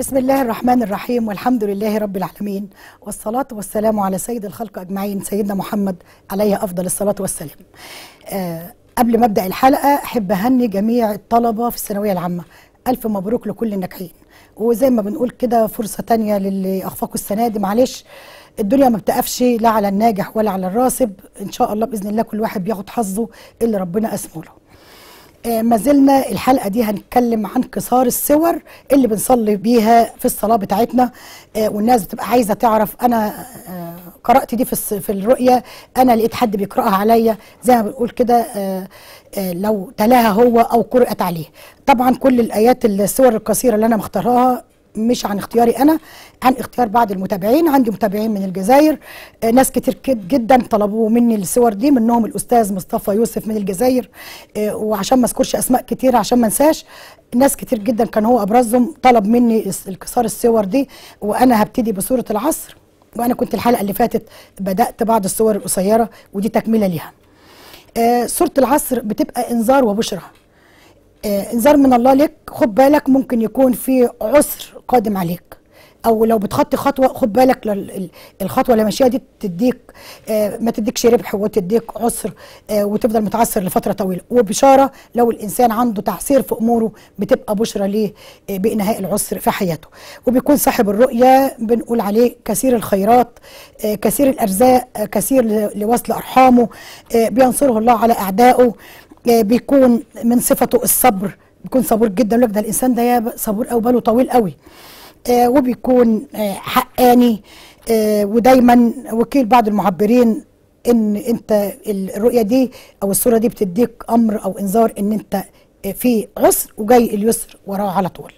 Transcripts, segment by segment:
بسم الله الرحمن الرحيم والحمد لله رب العالمين والصلاة والسلام على سيد الخلق أجمعين سيدنا محمد عليه أفضل الصلاة والسلام آه قبل ما أبدأ الحلقة أحب أهني جميع الطلبة في الثانوية العامة ألف مبروك لكل الناجحين وزي ما بنقول كده فرصة تانية للي أخفقوا السنة دي معلش الدنيا ما بتقفش لا على الناجح ولا على الراسب إن شاء الله بإذن الله كل واحد بياخد حظه اللي ربنا قسمه له آه، ما زلنا الحلقه دي هنتكلم عن قصار الصور اللي بنصلي بيها في الصلاه بتاعتنا آه، والناس بتبقى عايزه تعرف انا آه، قرات دي في الس- في الرؤيه انا لقيت حد بيقراها عليا زي ما بنقول كده آه، آه، لو تلاها هو او قرات عليه طبعا كل الايات الصور القصيره اللي انا مختارها مش عن اختياري انا عن اختيار بعض المتابعين عندي متابعين من الجزائر آه، ناس كتير كد- جدا طلبوا مني الصور دي منهم الاستاذ مصطفى يوسف من الجزائر آه، وعشان ما اذكرش اسماء كتير عشان ما انساش ناس كتير جدا كان هو ابرزهم طلب مني الس- القصار الصور دي وانا هبتدي بصوره العصر وانا كنت الحلقه اللي فاتت بدات بعض الصور القصيره ودي تكمله ليها آه، سوره العصر بتبقى انذار وبشرى آه، انذار من الله لك خد بالك ممكن يكون في عسر قادم عليك او لو بتخطي خطوه خد بالك لل- ال- الخطوه اللي ماشيه دي تديك آه، ما تديكش ربح وتديك عسر آه، وتفضل متعسر لفتره طويله وبشاره لو الانسان عنده تعسير في اموره بتبقى بشرى ليه آه، بانهاء العسر في حياته وبيكون صاحب الرؤيه بنقول عليه كثير الخيرات آه، كثير الارزاق آه، كثير ل- لوصل ارحامه آه، بينصره الله على اعدائه آه، بيكون من صفته الصبر بيكون صبور جدا يقول لك ده الانسان ده يا صبور قوي باله طويل قوي آه، وبيكون آه، حقاني آه، ودايما وكيل بعض المعبرين ان انت ال- الرؤيه دي او الصوره دي بتديك امر او انذار ان انت آه، في عسر وجاي اليسر وراه على طول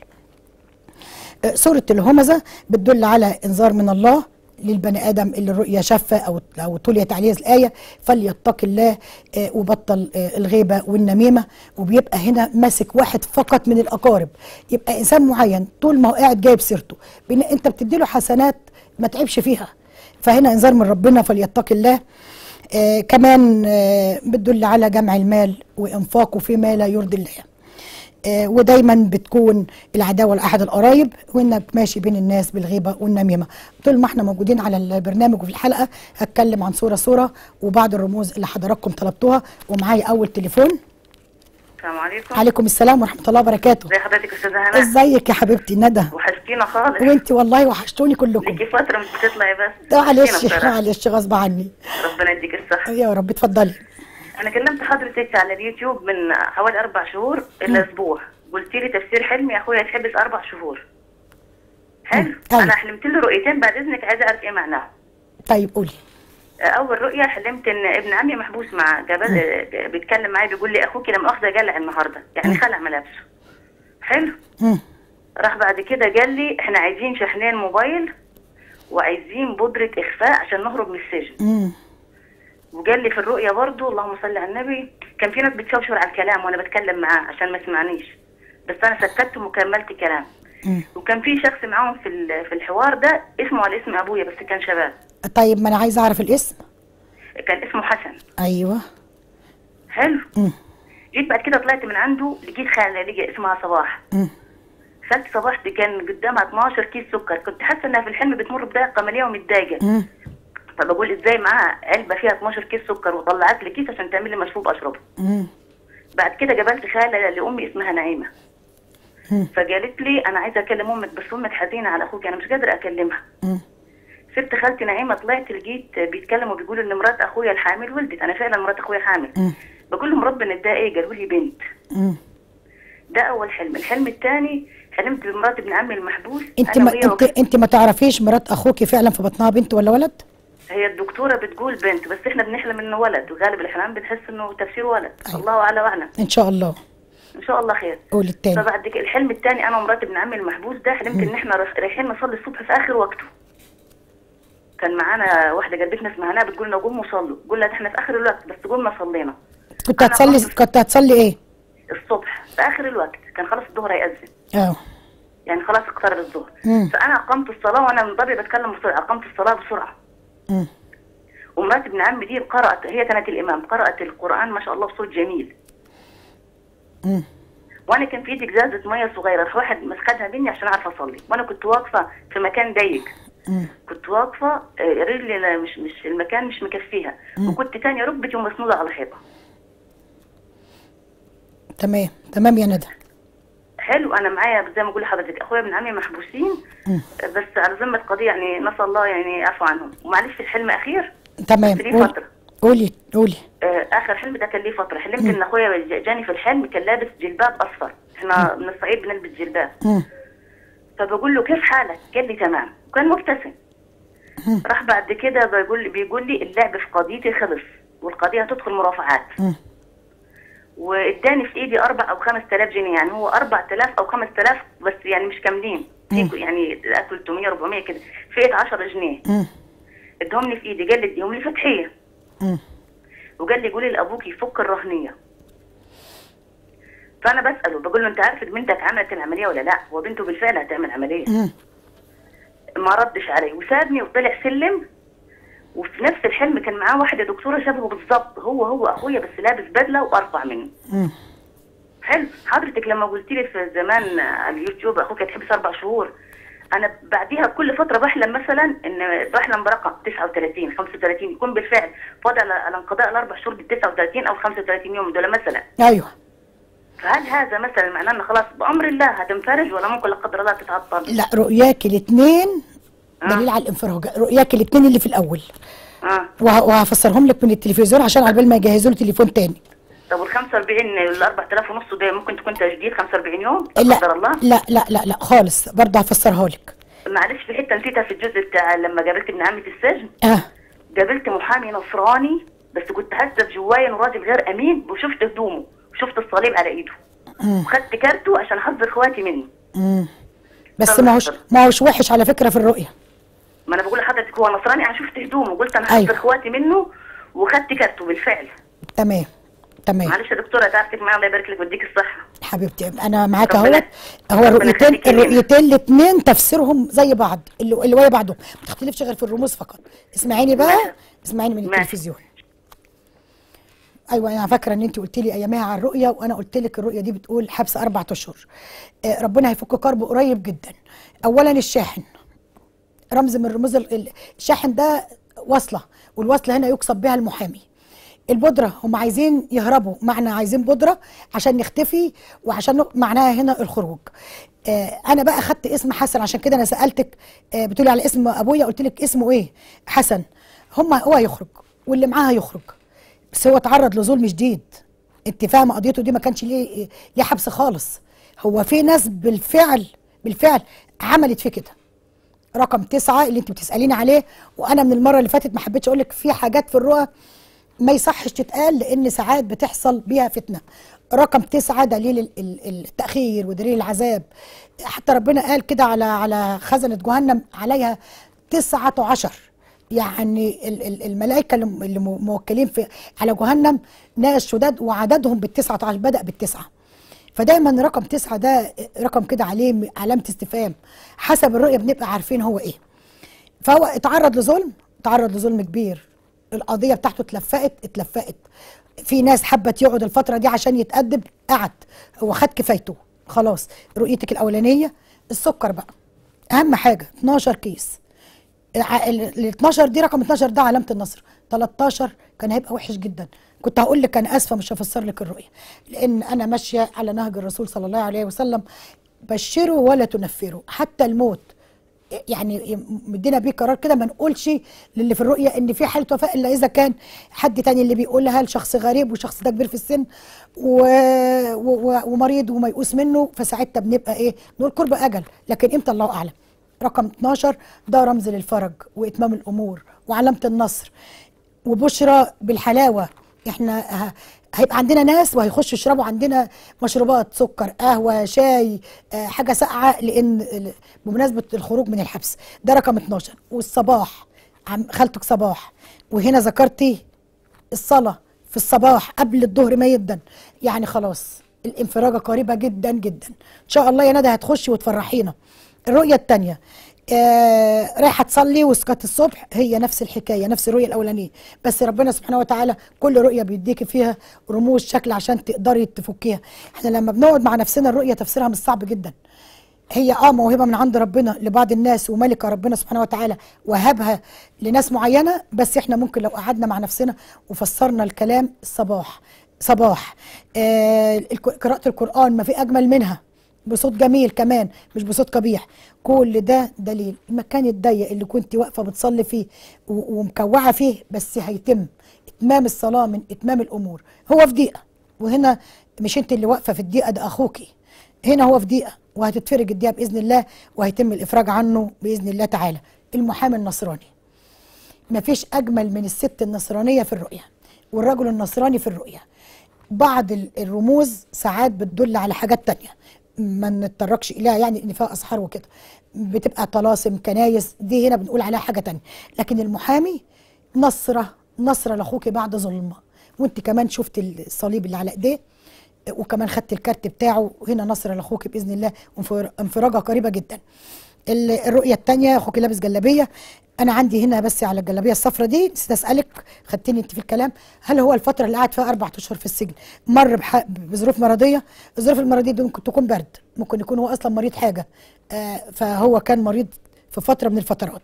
آه، سورة الهمزة بتدل على إنذار من الله للبني آدم اللي الرؤية شافة أو أو تليت عليه الآية فليتق الله آه، وبطل آه، الغيبة والنميمة وبيبقى هنا ماسك واحد فقط من الأقارب يبقى إنسان معين طول ما هو قاعد جايب سيرته بإن أنت بتديله حسنات ما تعبش فيها فهنا إنذار من ربنا فليتق الله آه كمان آه بتدل على جمع المال وإنفاقه فيما لا يرضي الله آه، ودايما بتكون العداوه لاحد القرايب وانك ماشي بين الناس بالغيبه والنميمه طول ما احنا موجودين على البرنامج وفي الحلقه هتكلم عن صوره صوره وبعض الرموز اللي حضراتكم طلبتوها ومعايا اول تليفون السلام عليكم عليكم السلام ورحمه الله وبركاته ازي حضرتك استاذه هنا ازيك يا حبيبتي ندى وحشتينا خالص وانت والله وحشتوني كلكم ليكي فتره مش بتطلعي بس معلش وحشتينا بصراحة. معلش غصب عني ربنا يديك الصحه يا رب اتفضلي انا كلمت حضرتك على اليوتيوب من حوالي اربع شهور الى اسبوع قلت لي تفسير حلمي اخويا يتحبس اربع شهور حلو مم. أيوة. انا حلمت له رؤيتين بعد اذنك عايزه اعرف ايه معناها طيب قولي اول رؤيه حلمت ان ابن عمي محبوس مع جبل بيتكلم معايا بيقول لي اخوك لا مؤاخذه جلع النهارده يعني خلع ملابسه حلو مم. راح بعد كده قال لي احنا عايزين شحنين موبايل وعايزين بودرة اخفاء عشان نهرب من السجن مم. وقال لي في الرؤية برضو اللهم صل على النبي كان في ناس بتشوشر على الكلام وانا بتكلم معاه عشان ما يسمعنيش بس انا سكتهم وكملت كلام مم. وكان في شخص معاهم في ال- في الحوار ده اسمه على اسم ابويا بس كان شباب طيب ما انا عايزه اعرف الاسم كان اسمه حسن ايوه حلو مم. جيت بعد كده طلعت من عنده لقيت خاله لقي اسمها صباح مم. خالتي صباح دي كان قدامها 12 كيس سكر كنت حاسه انها في الحلم بتمر بضيقه قمريه ومتضايقه مم. فبقول ازاي معاها علبه فيها 12 كيس سكر وطلعت لي كيس عشان تعمل لي مشروب اشربه مم. بعد كده قابلت خاله لامي اسمها نعيمه مم. فقالت لي انا عايزه اكلم امك بس امك حزينه على اخوك انا مش قادره اكلمها مم. سبت خالتي نعيمه طلعت لقيت بيتكلموا بيقولوا ان مرات اخويا الحامل ولدت انا فعلا مرات اخويا حامل مم. بقول لهم ربنا اداها ايه قالوا لي بنت مم. ده اول حلم الحلم الثاني حلمت بمرات ابن عمي المحبوس انت أنا ما وهي انت انت ما تعرفيش مرات اخوكي فعلا في بطنها بنت ولا ولد هي الدكتوره بتقول بنت بس احنا بنحلم انه ولد وغالب الاحلام بنحس انه تفسير ولد أيوة. الله اعلى واعلم ان شاء الله ان شاء الله خير قولي التاني فبعد كده الحلم الثاني انا ومرات ابن عمي المحبوس ده حلمت ان احنا رايح- رايحين نصلي الصبح في اخر وقته كان معانا واحده جدتنا اسمها هنا بتقول لنا قوموا صلوا قول لها ده احنا في اخر الوقت بس قمنا صلينا كنت أنا هتصلي برضه- كنت هتصلي ايه الصبح في اخر الوقت كان خلاص الظهر هيأذن اه يعني خلاص اقترب الظهر مم. فانا اقمت الصلاه وانا من طبيعي بتكلم بسرعه اقمت الصلاه بسرعه مم. ومرات ابن عمي دي قرأت هي كانت الامام قرأت القران ما شاء الله بصوت جميل مم. وانا كان في ايدي ازازه ميه صغيره راح واحد مسكتها مني عشان اعرف اصلي وانا كنت واقفه في مكان ضيق مم. كنت واقفه آه، رجلي لا- مش مش المكان مش مكفيها وكنت تانية ركبتي ومسنوده على الحيطه تمام تمام يا ندى حلو انا معايا زي ما بقول لحضرتك اخويا ابن عمي محبوسين مم. بس على ذمه قضيه يعني نسال الله يعني يعفو عنهم ومعلش الحلم اخير تمام بس ليه قولي فترة. قولي قولي آه، اخر حلم ده كان ليه فتره حلمت ان اخويا ج- جاني في الحلم كان لابس جلباب اصفر احنا من الصعيد بنلبس جلباب مم. فبقول له كيف حالك قال لي تمام وكان مبتسم مم. راح بعد كده بيقول بيقول لي اللعب في قضيتي خلص والقضيه هتدخل مرافعات مم. واداني في ايدي اربع او خمس تلاف جنيه يعني هو اربع تلاف او خمس تلاف بس يعني مش كاملين في يعني 300 400 كده فئه 10 جنيه مم. ادهم لي في ايدي قال لي اديهم لي فتحيه مم. وقال لي قولي لابوك يفك الرهنيه فانا بساله بقول له انت عارف ان بنتك عملت العمليه ولا لا هو بنته بالفعل هتعمل عمليه مم. ما ردش علي وسابني وطلع سلم وفي نفس الحلم كان معاه واحده دكتوره شبهه بالظبط هو هو اخويا بس لابس بدله وارفع منه مم. حلو حضرتك لما قلت لي في زمان على اليوتيوب اخوك هيتحبس اربع شهور انا بعديها كل فتره بحلم مثلا ان بحلم برقم 39 35 يكون بالفعل فاضل على على انقضاء الاربع شهور بال 39 او 35 يوم دول مثلا ايوه فهل هذا مثلا معناه ان خلاص بامر الله هتنفرج ولا ممكن لا قدر الله تتعطل؟ لا رؤياك الاثنين دليل على الانفراج رؤياك الاثنين اللي في الاول اه وه- وهفسرهم لك من التلفزيون عشان على بال ما يجهزوا له تليفون تاني طب وال 45 ال 4000 ونص ده ممكن تكون تجديد 45 يوم لا لا قدر الله لا لا لا لا خالص برضه هفسرها لك معلش في حته نسيتها في الجزء بتاع لما قابلت ابن عمي في السجن اه قابلت محامي نصراني بس كنت حاسه بجوايا انه راجل غير امين وشفت هدومه وشفت الصليب على ايده مم. وخدت كارته عشان احذر اخواتي منه مم. بس طب ما هوش اتفضل. ما هوش وحش على فكره في الرؤيه ما انا بقول لحضرتك هو نصراني انا شفت هدومه وقلت انا أيوة. هحذر اخواتي منه وخدت كارته بالفعل تمام تمام معلش يا دكتوره تعبتك معايا الله يبارك لك ويديك الصحه حبيبتي انا معاك ربنا- اهوت هو ربنا الرؤيتين يخليك لينا. الرؤيتين الاثنين تفسيرهم زي بعض اللي اللي ويا بعضهم ما تختلفش غير في الرموز فقط اسمعيني بقى ماشي. اسمعيني من ماشي. التلفزيون ايوه انا فاكره ان انت قلت لي ايامها على الرؤيه وانا قلت لك الرؤيه دي بتقول حبس اربع اشهر آه، ربنا هيفك كربه قريب جدا اولا الشاحن رمز من رموز ال- ال- الشاحن ده وصله والوصله هنا يقصد بها المحامي البودره هم عايزين يهربوا معنى عايزين بودره عشان نختفي وعشان نق- معناها هنا الخروج آه انا بقى خدت اسم حسن عشان كده انا سالتك آه بتقولي على اسم ابويا قلت لك اسمه ايه حسن هم هو هيخرج واللي معاه هيخرج بس هو تعرض لظلم شديد انت فاهمه قضيته دي ما كانش ليه ليه حبس خالص هو في ناس بالفعل بالفعل عملت في كده رقم تسعة اللي انت بتسأليني عليه وانا من المرة اللي فاتت ما حبيتش اقول لك في حاجات في الرؤى ما يصحش تتقال لان ساعات بتحصل بيها فتنة رقم تسعة دليل ال- ال- التأخير ودليل العذاب حتى ربنا قال كده على على خزنة جهنم عليها تسعة عشر يعني ال- ال- الملائكة اللي م- اللي م- موكلين في على جهنم ناس شداد وعددهم بالتسعة عشر بدأ بالتسعة فدايما رقم تسعة ده رقم كده عليه م- علامة استفهام حسب الرؤية بنبقى عارفين هو ايه فهو اتعرض لظلم اتعرض لظلم كبير القضية بتاعته اتلفقت اتلفقت في ناس حبت يقعد الفترة دي عشان يتأدب قعد هو خد كفايته خلاص رؤيتك الأولانية السكر بقى أهم حاجة 12 كيس الع- ال ال 12 دي رقم 12 ده علامة النصر 13 كان هيبقى وحش جدا كنت هقول لك انا اسفه مش هفسر لك الرؤيه لان انا ماشيه على نهج الرسول صلى الله عليه وسلم بشروا ولا تنفروا حتى الموت يعني مدينا بيه قرار كده ما نقولش للي في الرؤيه ان في حاله وفاه الا اذا كان حد تاني اللي بيقولها لشخص غريب وشخص ده كبير في السن و... و... و... ومريض وميؤوس منه فساعتها بنبقى ايه نقول قرب اجل لكن امتى الله اعلم رقم 12 ده رمز للفرج واتمام الامور وعلامه النصر وبشرى بالحلاوه احنا ه- هيبقى عندنا ناس وهيخشوا يشربوا عندنا مشروبات سكر قهوه شاي آه، حاجه ساقعه لان ال- بمناسبه الخروج من الحبس ده رقم 12 والصباح عم خالتك صباح وهنا ذكرتي الصلاه في الصباح قبل الظهر ما يبدا يعني خلاص الانفراجه قريبه جدا جدا ان شاء الله يا ندى هتخشي وتفرحينا الرؤيه الثانيه آه رايحه تصلي وسكت الصبح هي نفس الحكايه نفس الرؤيه الاولانيه بس ربنا سبحانه وتعالى كل رؤيه بيديكي فيها رموز شكل عشان تقدري تفكيها احنا لما بنقعد مع نفسنا الرؤيه تفسيرها مش صعب جدا هي اه موهبه من عند ربنا لبعض الناس وملكه ربنا سبحانه وتعالى وهبها لناس معينه بس احنا ممكن لو قعدنا مع نفسنا وفسرنا الكلام الصباح صباح آه الك- قراءه القران ما في اجمل منها بصوت جميل كمان مش بصوت قبيح كل ده دليل المكان الضيق اللي كنت واقفه بتصلي فيه و- ومكوعه فيه بس هيتم اتمام الصلاه من اتمام الامور هو في دقيقه وهنا مش انت اللي واقفه في الدقيقه ده اخوكي هنا هو في دقيقه وهتتفرج الدقيقه باذن الله وهيتم الافراج عنه باذن الله تعالى المحامي النصراني مفيش اجمل من الست النصرانيه في الرؤيه والرجل النصراني في الرؤيه بعض ال- الرموز ساعات بتدل على حاجات تانية ما نتطرقش اليها يعني ان فيها اسحار وكده بتبقى طلاسم كنايس دي هنا بنقول عليها حاجه تانية لكن المحامي نصره نصره لاخوك بعد ظلمه وانت كمان شفت الصليب اللي على ايديه وكمان خدت الكارت بتاعه هنا نصر لاخوك باذن الله وانفر- انفراجه قريبه جدا ال- الرؤيه الثانيه اخوك لابس جلابيه انا عندي هنا بس على الجلابيه الصفراء دي نسيت اسالك خدتني انت في الكلام هل هو الفتره اللي قعد فيها اربع اشهر في السجن مر بح- بظروف مرضيه الظروف المرضيه دي ممكن تكون برد ممكن يكون هو اصلا مريض حاجه آه فهو كان مريض في فتره من الفترات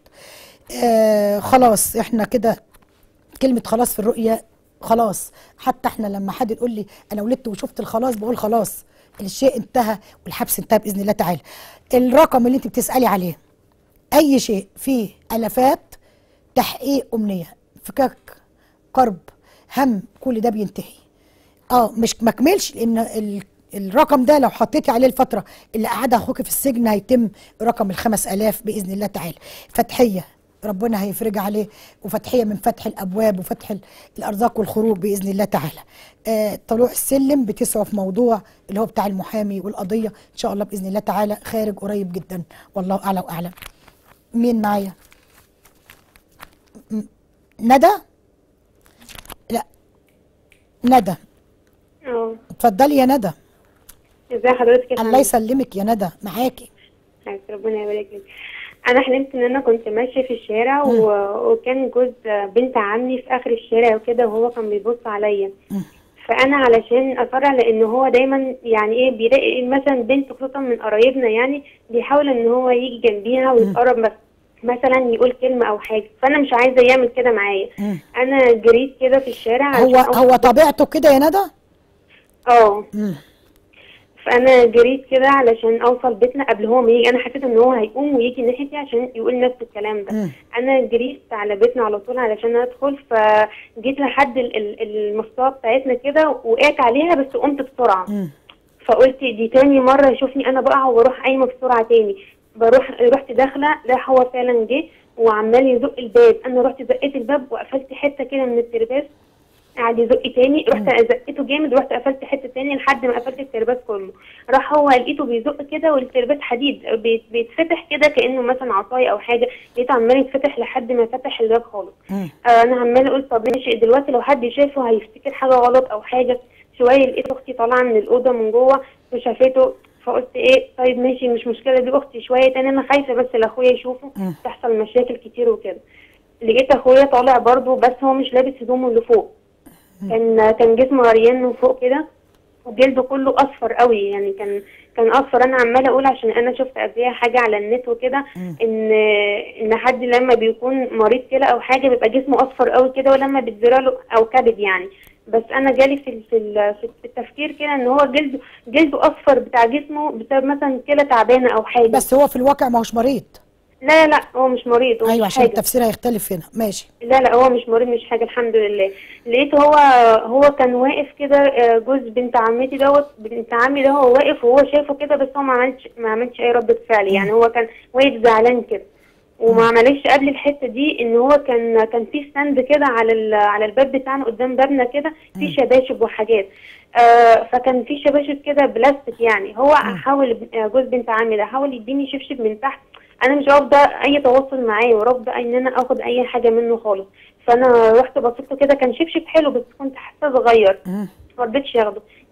آه خلاص احنا كده كلمة خلاص في الرؤية خلاص حتى احنا لما حد يقول لي انا ولدت وشفت الخلاص بقول خلاص الشيء انتهى والحبس انتهى باذن الله تعالى الرقم اللي انت بتسالي عليه اي شيء فيه الافات تحقيق امنيه فكاك كرب هم كل ده بينتهي اه مش مكملش لان ال- الرقم ده لو حطيتي عليه الفتره اللي قعدها اخوك في السجن هيتم رقم الخمس الاف باذن الله تعالى فتحيه ربنا هيفرج عليه وفتحيه من فتح الابواب وفتح ال- الارزاق والخروج باذن الله تعالى آه طلوع السلم بتسعى في موضوع اللي هو بتاع المحامي والقضيه ان شاء الله باذن الله تعالى خارج قريب جدا والله اعلى واعلم مين معايا م- ندى لا ندى اه اتفضلي يا ندى ازي حضرتك يا الله فندم؟ يسلمك يا ندى معاكي حياتي، ربنا يبارك لك انا حلمت ان انا كنت ماشيه في الشارع و... وكان جوز بنت عمي في اخر الشارع وكده وهو كان بيبص عليا مم. فانا علشان اسرع لان هو دايما يعني ايه بيلاقي مثلا بنت خصوصا من قرايبنا يعني بيحاول ان هو يجي جنبيها ويتقرب بس مثلا يقول كلمه او حاجه فانا مش عايزه يعمل كده معايا مم. انا جريت كده في الشارع هو عشان هو طبيعته كده يا ندى اه مم. فانا جريت كده علشان اوصل بيتنا قبل هو ما يجي انا حسيت ان هو هيقوم ويجي ناحيتي عشان يقول نفس الكلام ده مم. انا جريت على بيتنا على طول علشان ادخل فجيت لحد ال- ال- المستوى بتاعتنا كده وقعت عليها بس قمت بسرعه مم. فقلت دي تاني مره يشوفني انا بقع وبروح قايمه بسرعه تاني بروح رحت داخله لا هو فعلا جه وعمال يزق الباب انا رحت زقيت الباب وقفلت حته كده من الترباس قعد يزق تاني رحت زقيته جامد ورحت قفلت حته تاني لحد ما قفلت الترباس كله راح هو لقيته بيزق كده والترباس حديد بيت- بيتفتح كده كانه مثلا عصايه او حاجه لقيته عمال يتفتح لحد ما فتح الباب خالص مم. آه انا عماله اقول طب ماشي دلوقتي لو حد شافه هيفتكر حاجه غلط او حاجه شويه لقيت اختي طالعه من الاوضه من جوه وشافته فقلت ايه طيب ماشي مش مشكله دي اختي شويه تاني انا خايفه بس لاخويا يشوفه مم. تحصل مشاكل كتير وكده لقيت اخويا طالع برضه بس هو مش لابس هدومه اللي فوق كان كان جسمه عريان من فوق كده وجلده كله اصفر قوي يعني كان كان اصفر انا عماله اقول عشان انا شفت قبلها حاجه على النت وكده مم. ان ان حد لما بيكون مريض كلى او حاجه بيبقى جسمه اصفر قوي كده ولما بتزرع له او كبد يعني بس انا جالي في ال- في ال- في التفكير كده ان هو جلده جلده اصفر بتاع جسمه بسبب مثلا كلى تعبانه او حاجه بس هو في الواقع ما هوش مريض لا لا هو مش مريض هو ايوه مش عشان حاجه التفسير هيختلف هنا ماشي لا لا هو مش مريض مش حاجه الحمد لله لقيته هو هو كان واقف كده آه، جوز بنت عمتي دوت بنت عمي ده هو واقف وهو شايفه كده بس هو ما عملش ما عملش اي ردة فعل يعني هو كان واقف زعلان كده وما عملش قبل الحته دي ان هو كان كان في ستاند كده على ال- على الباب بتاعنا قدام بابنا كده في شباشب وحاجات آه فكان في شباشب كده بلاستيك يعني هو حاول آه، جوز بنت عمي ده حاول يديني شبشب من تحت انا مش رافضه اي تواصل معاه ورافضه ان انا اخد اي حاجه منه خالص فانا رحت بصيت له كده كان شبشب حلو بس كنت حاسه صغير مم. ما رضيتش ياخده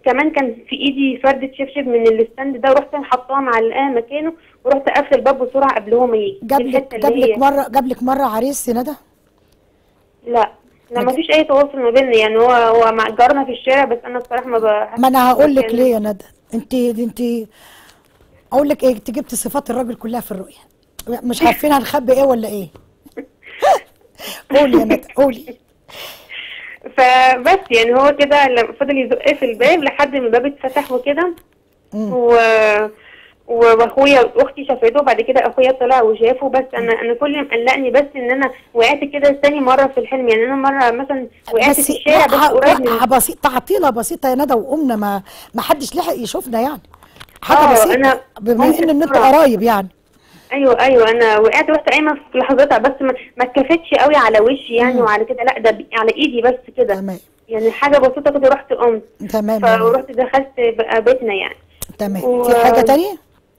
كمان كان في ايدي فردة شبشب من الستاند ده ورحت حطاها معلقاها مكانه ورحت قافله الباب بسرعه قبل هو ما يجي دي جاب لك الحتة جاب اللي هي- لك مره جاب لك مره عريس يا ندى لا لا ما ما فيش اي تواصل ما بيننا يعني هو هو مع جارنا في الشارع بس انا بصراحه ما بحبش ما انا هقول لك يعني- ليه يا ندى انت انت اقول لك ايه انت جبت صفات الراجل كلها في الرؤيه مش عارفين هنخبي ايه ولا ايه قولي يا ندى قولي فبس يعني هو كده لما فضل يزق في الباب لحد ما الباب اتفتح وكده مم. و واخويا واختي شافته وبعد كده اخويا طلع وشافه بس انا انا كل اللي مقلقني بس ان انا وقعت كده تاني مره في الحلم يعني انا مره مثلا وقعت في الشارع بس لا، قريب من لا، بسيط تعطيله بسيطه يا ندى وقمنا ما ما حدش لحق يشوفنا يعني حاجه آه، بسيطه أنا بما ممكن ان ان انتوا بسرعة. قرايب يعني ايوه ايوه انا وقعت رحت قايمه في لحظتها بس ما ما اتكفتش قوي على وشي يعني مم. وعلى كده لا ده ب- على ايدي بس كده تمام يعني حاجه بسيطه كده رحت قمت تمام يا ندى. فرحت دخلت بقى بيتنا يعني تمام و- في حاجه تانية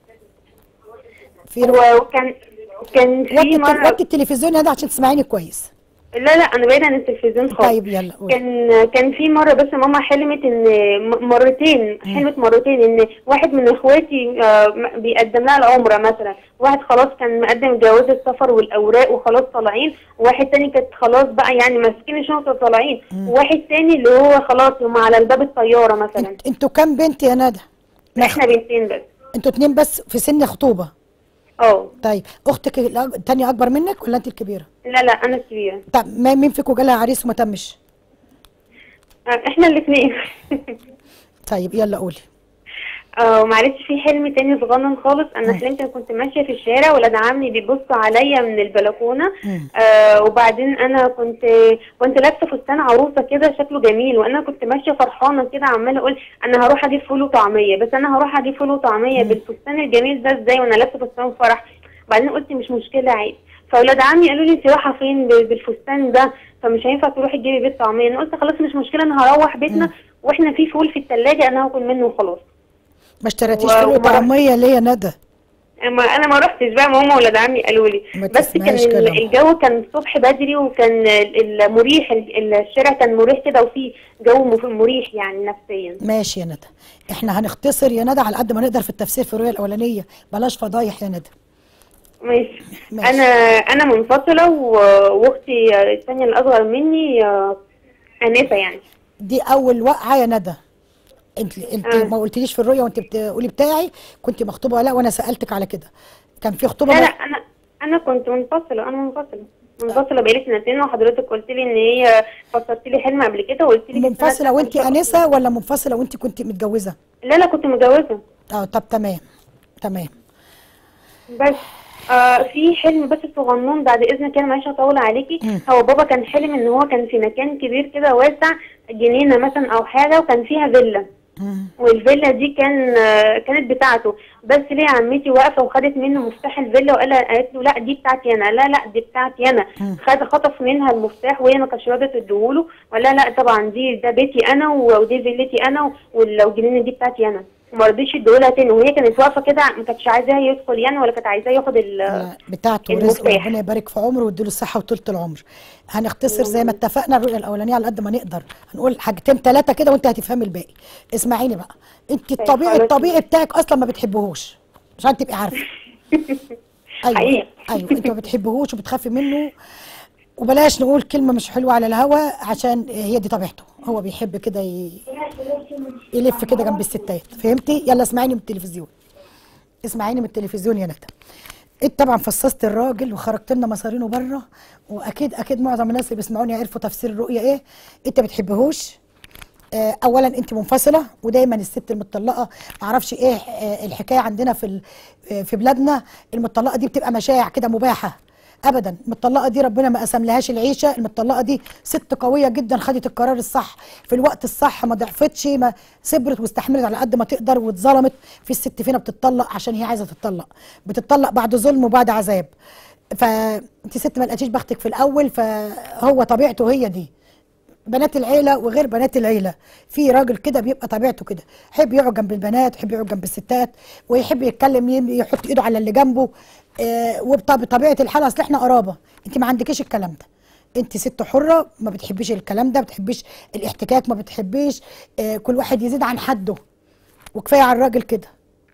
في رؤية. وكان كان في وطي مره وطي التلفزيون يا ندى عشان تسمعيني كويس لا لا انا بعيد عن التلفزيون خالص طيب يلا قولي كان كان في مره بس ماما حلمت ان م- مرتين حلمت مرتين ان واحد من اخواتي آه، م- بيقدم لها العمره مثلا واحد خلاص كان مقدم جواز السفر والاوراق وخلاص طالعين وواحد تاني كانت خلاص بقى يعني ماسكين الشنطه طالعين وواحد تاني اللي هو خلاص هم على الباب الطياره مثلا انت- انتوا كام بنت يا ندى احنا بنتين بس انتوا اتنين بس في سن خطوبه اه طيب اختك الأج- التانية اكبر منك ولا انت الكبيره لا لا انا الكبيره طب ما مين فيكم جالها عريس وما تمش آه، احنا الاثنين طيب يلا قولي اه معلش في حلم تاني صغنن خالص انا حلمت انا كنت ماشيه في الشارع ولاد عمي بيبصوا عليا من البلكونه مم. آه وبعدين انا كنت كنت لابسه فستان عروسه كده شكله جميل وانا كنت ماشيه فرحانه كده عماله اقول انا هروح اجيب فول وطعميه بس انا هروح اجيب فول وطعميه بالفستان الجميل ده ازاي وانا لابسه فستان فرح بعدين قلت مش مشكله عادي فاولاد عمي قالوا لي انت رايحه فين ب- بالفستان ده فمش هينفع تروحي تجيبي بيت طعميه انا قلت خلاص مش مشكله انا هروح بيتنا واحنا في فول في الثلاجه انا هاكل منه وخلاص ما اشتريتيش و- فول وما- وطعميه ليه يا ندى ما انا ما رحتش بقى ما هم ولاد عمي قالوا لي ما بس كان تسمعيش ال- كلامهم. الجو كان الصبح بدري وكان ال- المريح ال- الشارع كان مريح كده وفي جو مف- مريح يعني نفسيا ماشي يا ندى احنا هنختصر يا ندى على قد ما نقدر في التفسير في الرؤيه الاولانيه بلاش فضايح يا ندى ماشي ماشي. انا انا منفصله و- واختي الثانيه الاصغر مني آه، انسه يعني دي اول وقعه يا ندى انت انت آه. ما قلتليش في الرؤيه وانت بتقولي بتاعي كنت مخطوبه ولا لا وانا سالتك على كده كان في خطوبه لا لا ما- انا انا كنت منفصله انا منفصله منفصله بقالي سنتين وحضرتك قلت لي ان هي فسرت لي حلم قبل كده وقلت لي منفصله وانت انسه ولا منفصله وانت كنت متجوزه لا لا كنت متجوزه اه طب تمام تمام بس آه في حلم بس صغنون بعد اذنك انا معلش هطول عليكي مم. هو بابا كان حلم ان هو كان في مكان كبير كده واسع جنينه مثلا او حاجه وكان فيها فيلا مم. والفيلا دي كان آه كانت بتاعته بس ليه عمتي واقفه وخدت منه مفتاح الفيلا وقال قالت له لا دي بتاعتي انا لا لا دي بتاعتي انا مم. خد خطف منها المفتاح وهي ما كانتش راضيه تديهوله ولا لا طبعا دي ده بيتي انا ودي فيلتي انا والجنينه دي بتاعتي انا وما رضيش يديهولها تاني وهي كانت واقفه كده ما كانتش عايزاه يدخل يعني ولا كانت عايزاه ياخد ال لا، بتاعته رزق المفتاح. ربنا يبارك في عمره ويديله الصحه وطولة العمر هنختصر زي ما اتفقنا الرؤيه الاولانيه على قد ما نقدر هنقول حاجتين ثلاثه كده وانت هتفهمي الباقي اسمعيني بقى انت الطبيعي خلاص. الطبيعي بتاعك اصلا ما بتحبهوش عشان تبقي عارفه ايوه حقيقي. ايوه انت ما بتحبهوش وبتخافي منه وبلاش نقول كلمه مش حلوه على الهوا عشان هي دي طبيعته هو بيحب كده ي... يلف كده جنب الستات فهمتي يلا اسمعيني من التلفزيون اسمعيني من التلفزيون يا ندى انت طبعا فصصت الراجل وخرجت لنا مصارينه بره واكيد اكيد معظم الناس اللي بيسمعوني عرفوا تفسير الرؤيه ايه انت بتحبهوش آه، اولا انت منفصله ودايما الست المطلقه معرفش ايه آه، الحكايه عندنا في ال- آه، في بلادنا المطلقه دي بتبقى مشاع كده مباحه ابدا المطلقه دي ربنا ما قسملهاش العيشه المطلقه دي ست قويه جدا خدت القرار الصح في الوقت الصح ما ضعفتش ما صبرت واستحملت على قد ما تقدر واتظلمت في الست فينا بتطلق عشان هي عايزه تتطلق بتطلق بعد ظلم وبعد عذاب فانت ست ما لقيتيش بختك في الاول فهو طبيعته هي دي بنات العيله وغير بنات العيله في راجل كده بيبقى طبيعته كده يحب يقعد جنب البنات يحب يقعد جنب الستات ويحب يتكلم يم- يحط ايده على اللي جنبه آه وبطبيعه الحال اصل احنا قرابه انت ما عندكيش الكلام ده انت ست حره ما بتحبيش الكلام ده ما بتحبيش الاحتكاك ما بتحبيش آه كل واحد يزيد عن حده وكفايه على الراجل كده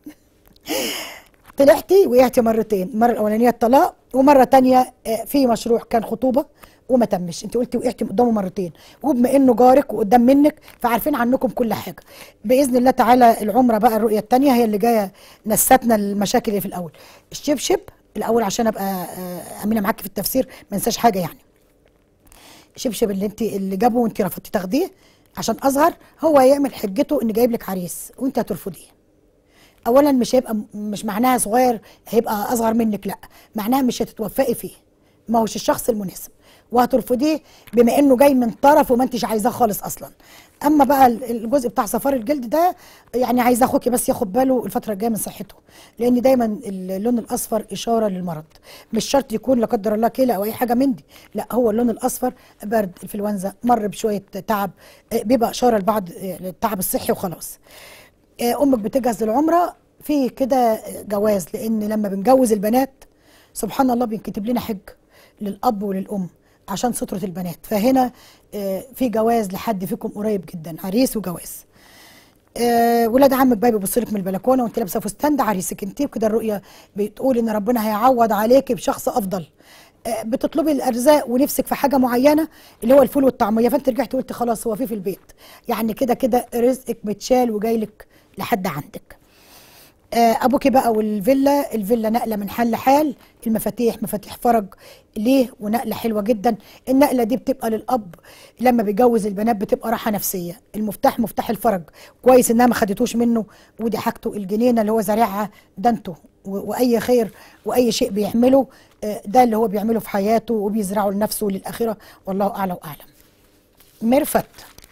طلعتي وقعتي مرتين المره الاولانيه الطلاق ومره تانية آه، في مشروع كان خطوبه وما تمش انت قلتي وقعتي قدامه مرتين وبما انه جارك وقدام منك فعارفين عنكم كل حاجه باذن الله تعالى العمره بقى الرؤيه التانية هي اللي جايه نستنا المشاكل اللي في الاول الشبشب الاول عشان ابقى آه، امينه معاكي في التفسير ما انساش حاجه يعني الشبشب اللي انت اللي جابه وانت رفضتي تاخديه عشان اصغر هو هيعمل حجته ان جايب لك عريس وانت هترفضيه اولا مش هيبقى مش معناها صغير هيبقى اصغر منك لا معناها مش هتتوفقي فيه ما هوش الشخص المناسب وهترفضيه بما انه جاي من طرف وما انتش عايزاه خالص اصلا اما بقى ال- الجزء بتاع صفار الجلد ده يعني عايزه اخوكي بس ياخد باله الفتره الجايه من صحته لان دايما اللون الاصفر اشاره للمرض مش شرط يكون لا قدر الله كلى او اي حاجه من دي لا هو اللون الاصفر برد انفلونزا مر بشويه تعب آه، بيبقى اشاره لبعض آه، التعب الصحي وخلاص آه، امك بتجهز للعمره في كده جواز لان لما بنجوز البنات سبحان الله بينكتب لنا حج للاب وللام عشان ستره البنات فهنا آه، في جواز لحد فيكم قريب جدا عريس وجواز آه، ولاد عمك بقى بيبصوا لك من البلكونه وانت لابسه فستان ده عريسك انت وكده الرؤيه بتقول ان ربنا هيعوض عليكي بشخص افضل آه، بتطلبي الارزاق ونفسك في حاجه معينه اللي هو الفول والطعميه فانت رجعتي قلت خلاص هو في في البيت يعني كده كده رزقك متشال وجاي لك لحد عندك آه، ابوكي بقى والفيلا الفيلا نقله من حال لحال المفاتيح مفاتيح فرج ليه ونقله حلوه جدا النقله دي بتبقى للاب لما بيجوز البنات بتبقى راحه نفسيه المفتاح مفتاح الفرج كويس انها ما خدتوش منه ودي حاجته الجنينه اللي هو زارعها ده انتوا و- واي خير واي شيء بيعمله آه، ده اللي هو بيعمله في حياته وبيزرعه لنفسه وللاخره والله اعلى واعلم ميرفت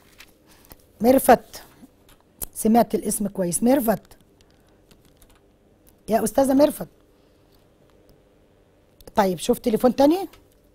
ميرفت سمعت الاسم كويس ميرفت يا استاذه ميرفت طيب شوف تليفون تاني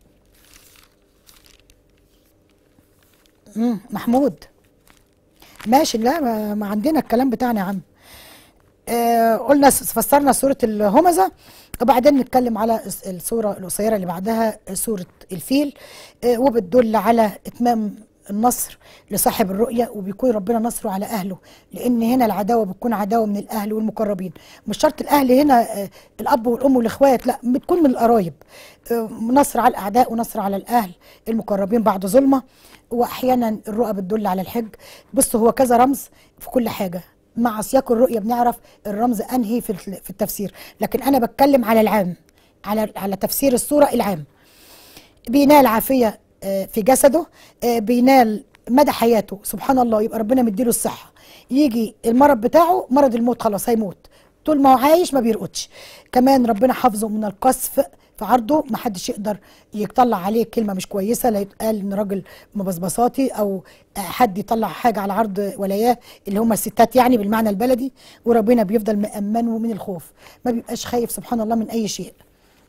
مم. محمود ماشي لا ما, ما عندنا الكلام بتاعنا يا عم آه قلنا س- فسرنا سورة الهمزة وبعدين نتكلم على الس- السورة القصيرة اللي بعدها سورة الفيل آه وبتدل على إتمام النصر لصاحب الرؤية وبيكون ربنا نصره على أهله لأن هنا العداوة بتكون عداوة من الأهل والمقربين مش شرط الأهل هنا آه الأب والأم والإخوات لا بتكون من القرايب آه نصر على الأعداء ونصر على الأهل المقربين بعد ظلمة وأحيانا الرؤى بتدل على الحج بص هو كذا رمز في كل حاجة مع سياق الرؤية بنعرف الرمز أنهي في الت- في التفسير لكن أنا بتكلم على العام على على تفسير الصورة العام بينال عافية آه، في جسده آه، بينال مدى حياته سبحان الله يبقى ربنا مديله الصحة يجي المرض بتاعه مرض الموت خلاص هيموت طول ما هو عايش ما بيرقدش كمان ربنا حافظه من القذف في عرضه ما حدش يقدر يطلع عليه كلمة مش كويسة لا يتقال ان راجل مبصبصاتي او آه، حد يطلع حاجة على عرض ولاياه اللي هم الستات يعني بالمعنى البلدي وربنا بيفضل مأمنه من الخوف ما بيبقاش خايف سبحان الله من اي شيء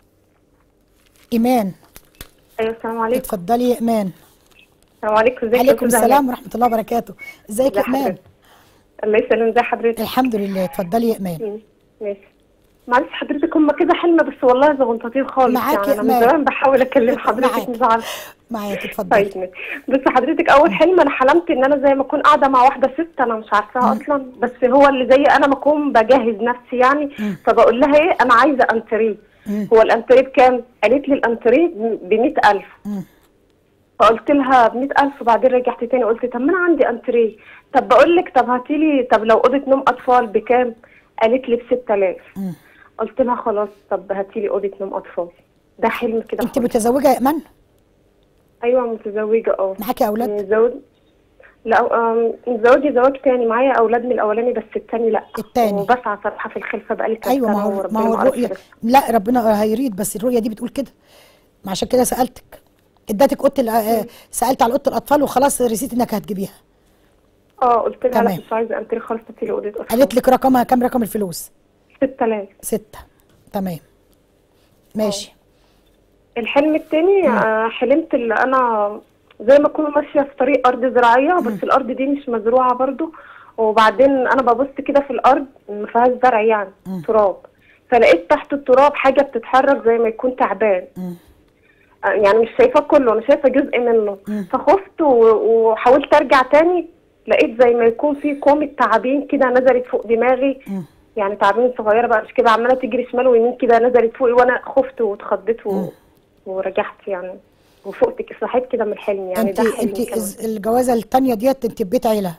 ايمان ايوه السلام عليكم اتفضلي يا ايمان السلام عليكم ازيك يا عليكم أستاذة السلام ورحمه الله وبركاته ازيك يا ازي ايمان حضرتك؟ الله يسلم ازي حضرتك الحمد لله اتفضلي يا ايمان مم. ماشي معلش حضرتك هم كده حلم بس والله زغنطتين خالص معاكي يعني انا يا من إيمان. زمان بحاول اكلم معاكي. حضرتك مزعل معاكي اتفضلي طيب ماشي. بس حضرتك اول حلم انا حلمت ان انا زي ما اكون قاعده مع واحده ست انا مش عارفاها اصلا بس هو اللي زي انا ما اكون بجهز نفسي يعني فبقول لها ايه انا عايزه انتريه مم. هو الانتريه بكام؟ قالت لي الانتريه ب 100000 مم. فقلت لها ب 100000 وبعدين رجعت تاني قلت طب ما انا عندي انتريه طب بقول لك طب هاتي لي طب لو اوضه نوم اطفال بكام؟ قالت لي ب 6000 مم. قلت لها خلاص طب هاتي لي اوضه نوم اطفال ده حلم كده انت خالص. متزوجه يا ايمان ايوه متزوجه اه معاكي اولاد متزوج لا آم، متزوجه زواج تاني معايا اولاد من الاولاني بس التاني لا التاني. وبسعى صراحه في الخلفه بقالي كام ايوه ما سنه هو ما وربنا هو عارف الرؤيه بس. لا ربنا هيريد بس الرؤيه دي بتقول كده ما عشان كده سالتك اديتك اوضه ال- آه، سالت على اوضه الاطفال وخلاص رسيت انك هتجيبيها اه قلت لها لا تمام. مش عايزه انتري خالص هاتي لي اوضه اطفال قالت لك رقمها كام رقم الفلوس 6000 ستة تمام ماشي الحلم التاني آه، حلمت اللي انا زي ما اكون ماشيه في طريق ارض زراعيه بس الارض دي مش مزروعه برضو وبعدين انا ببص كده في الارض ما فيهاش زرع يعني تراب فلقيت تحت التراب حاجه بتتحرك زي ما يكون تعبان مم. آه، يعني مش شايفاه كله انا شايفه جزء منه مم. فخفت و- وحاولت ارجع تاني لقيت زي ما يكون في كومة تعابين كده نزلت فوق دماغي مم. يعني تعابين صغيره بقى مش كده عماله تجري شمال ويمين كده نزلت فوقي وانا خفت واتخضيت و... مم. ورجعت يعني وفقت ك- صحيت كده من الحلم يعني انت ده حلم انت كمان. الز- الجوازه الثانيه ديت انت في بيت عيله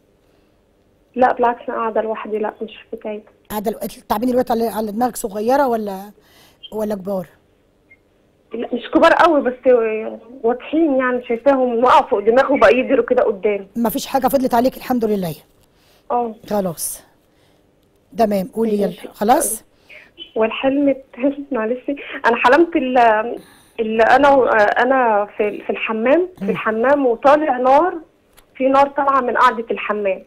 لا بالعكس انا قاعده لوحدي لا مش في بيت قاعده ال- التعبين الوقت على على دماغك صغيره ولا ولا كبار لا مش كبار قوي بس واضحين يعني شايفاهم وقعوا فوق دماغي وبقى يجروا كده قدامي ما فيش حاجه فضلت عليك الحمد لله اه خلاص تمام قولي يلا ماشي. خلاص والحلم التاني معلش انا حلمت ال- اللي انا و- انا في في الحمام في الحمام وطالع نار في نار طالعه من قاعده الحمام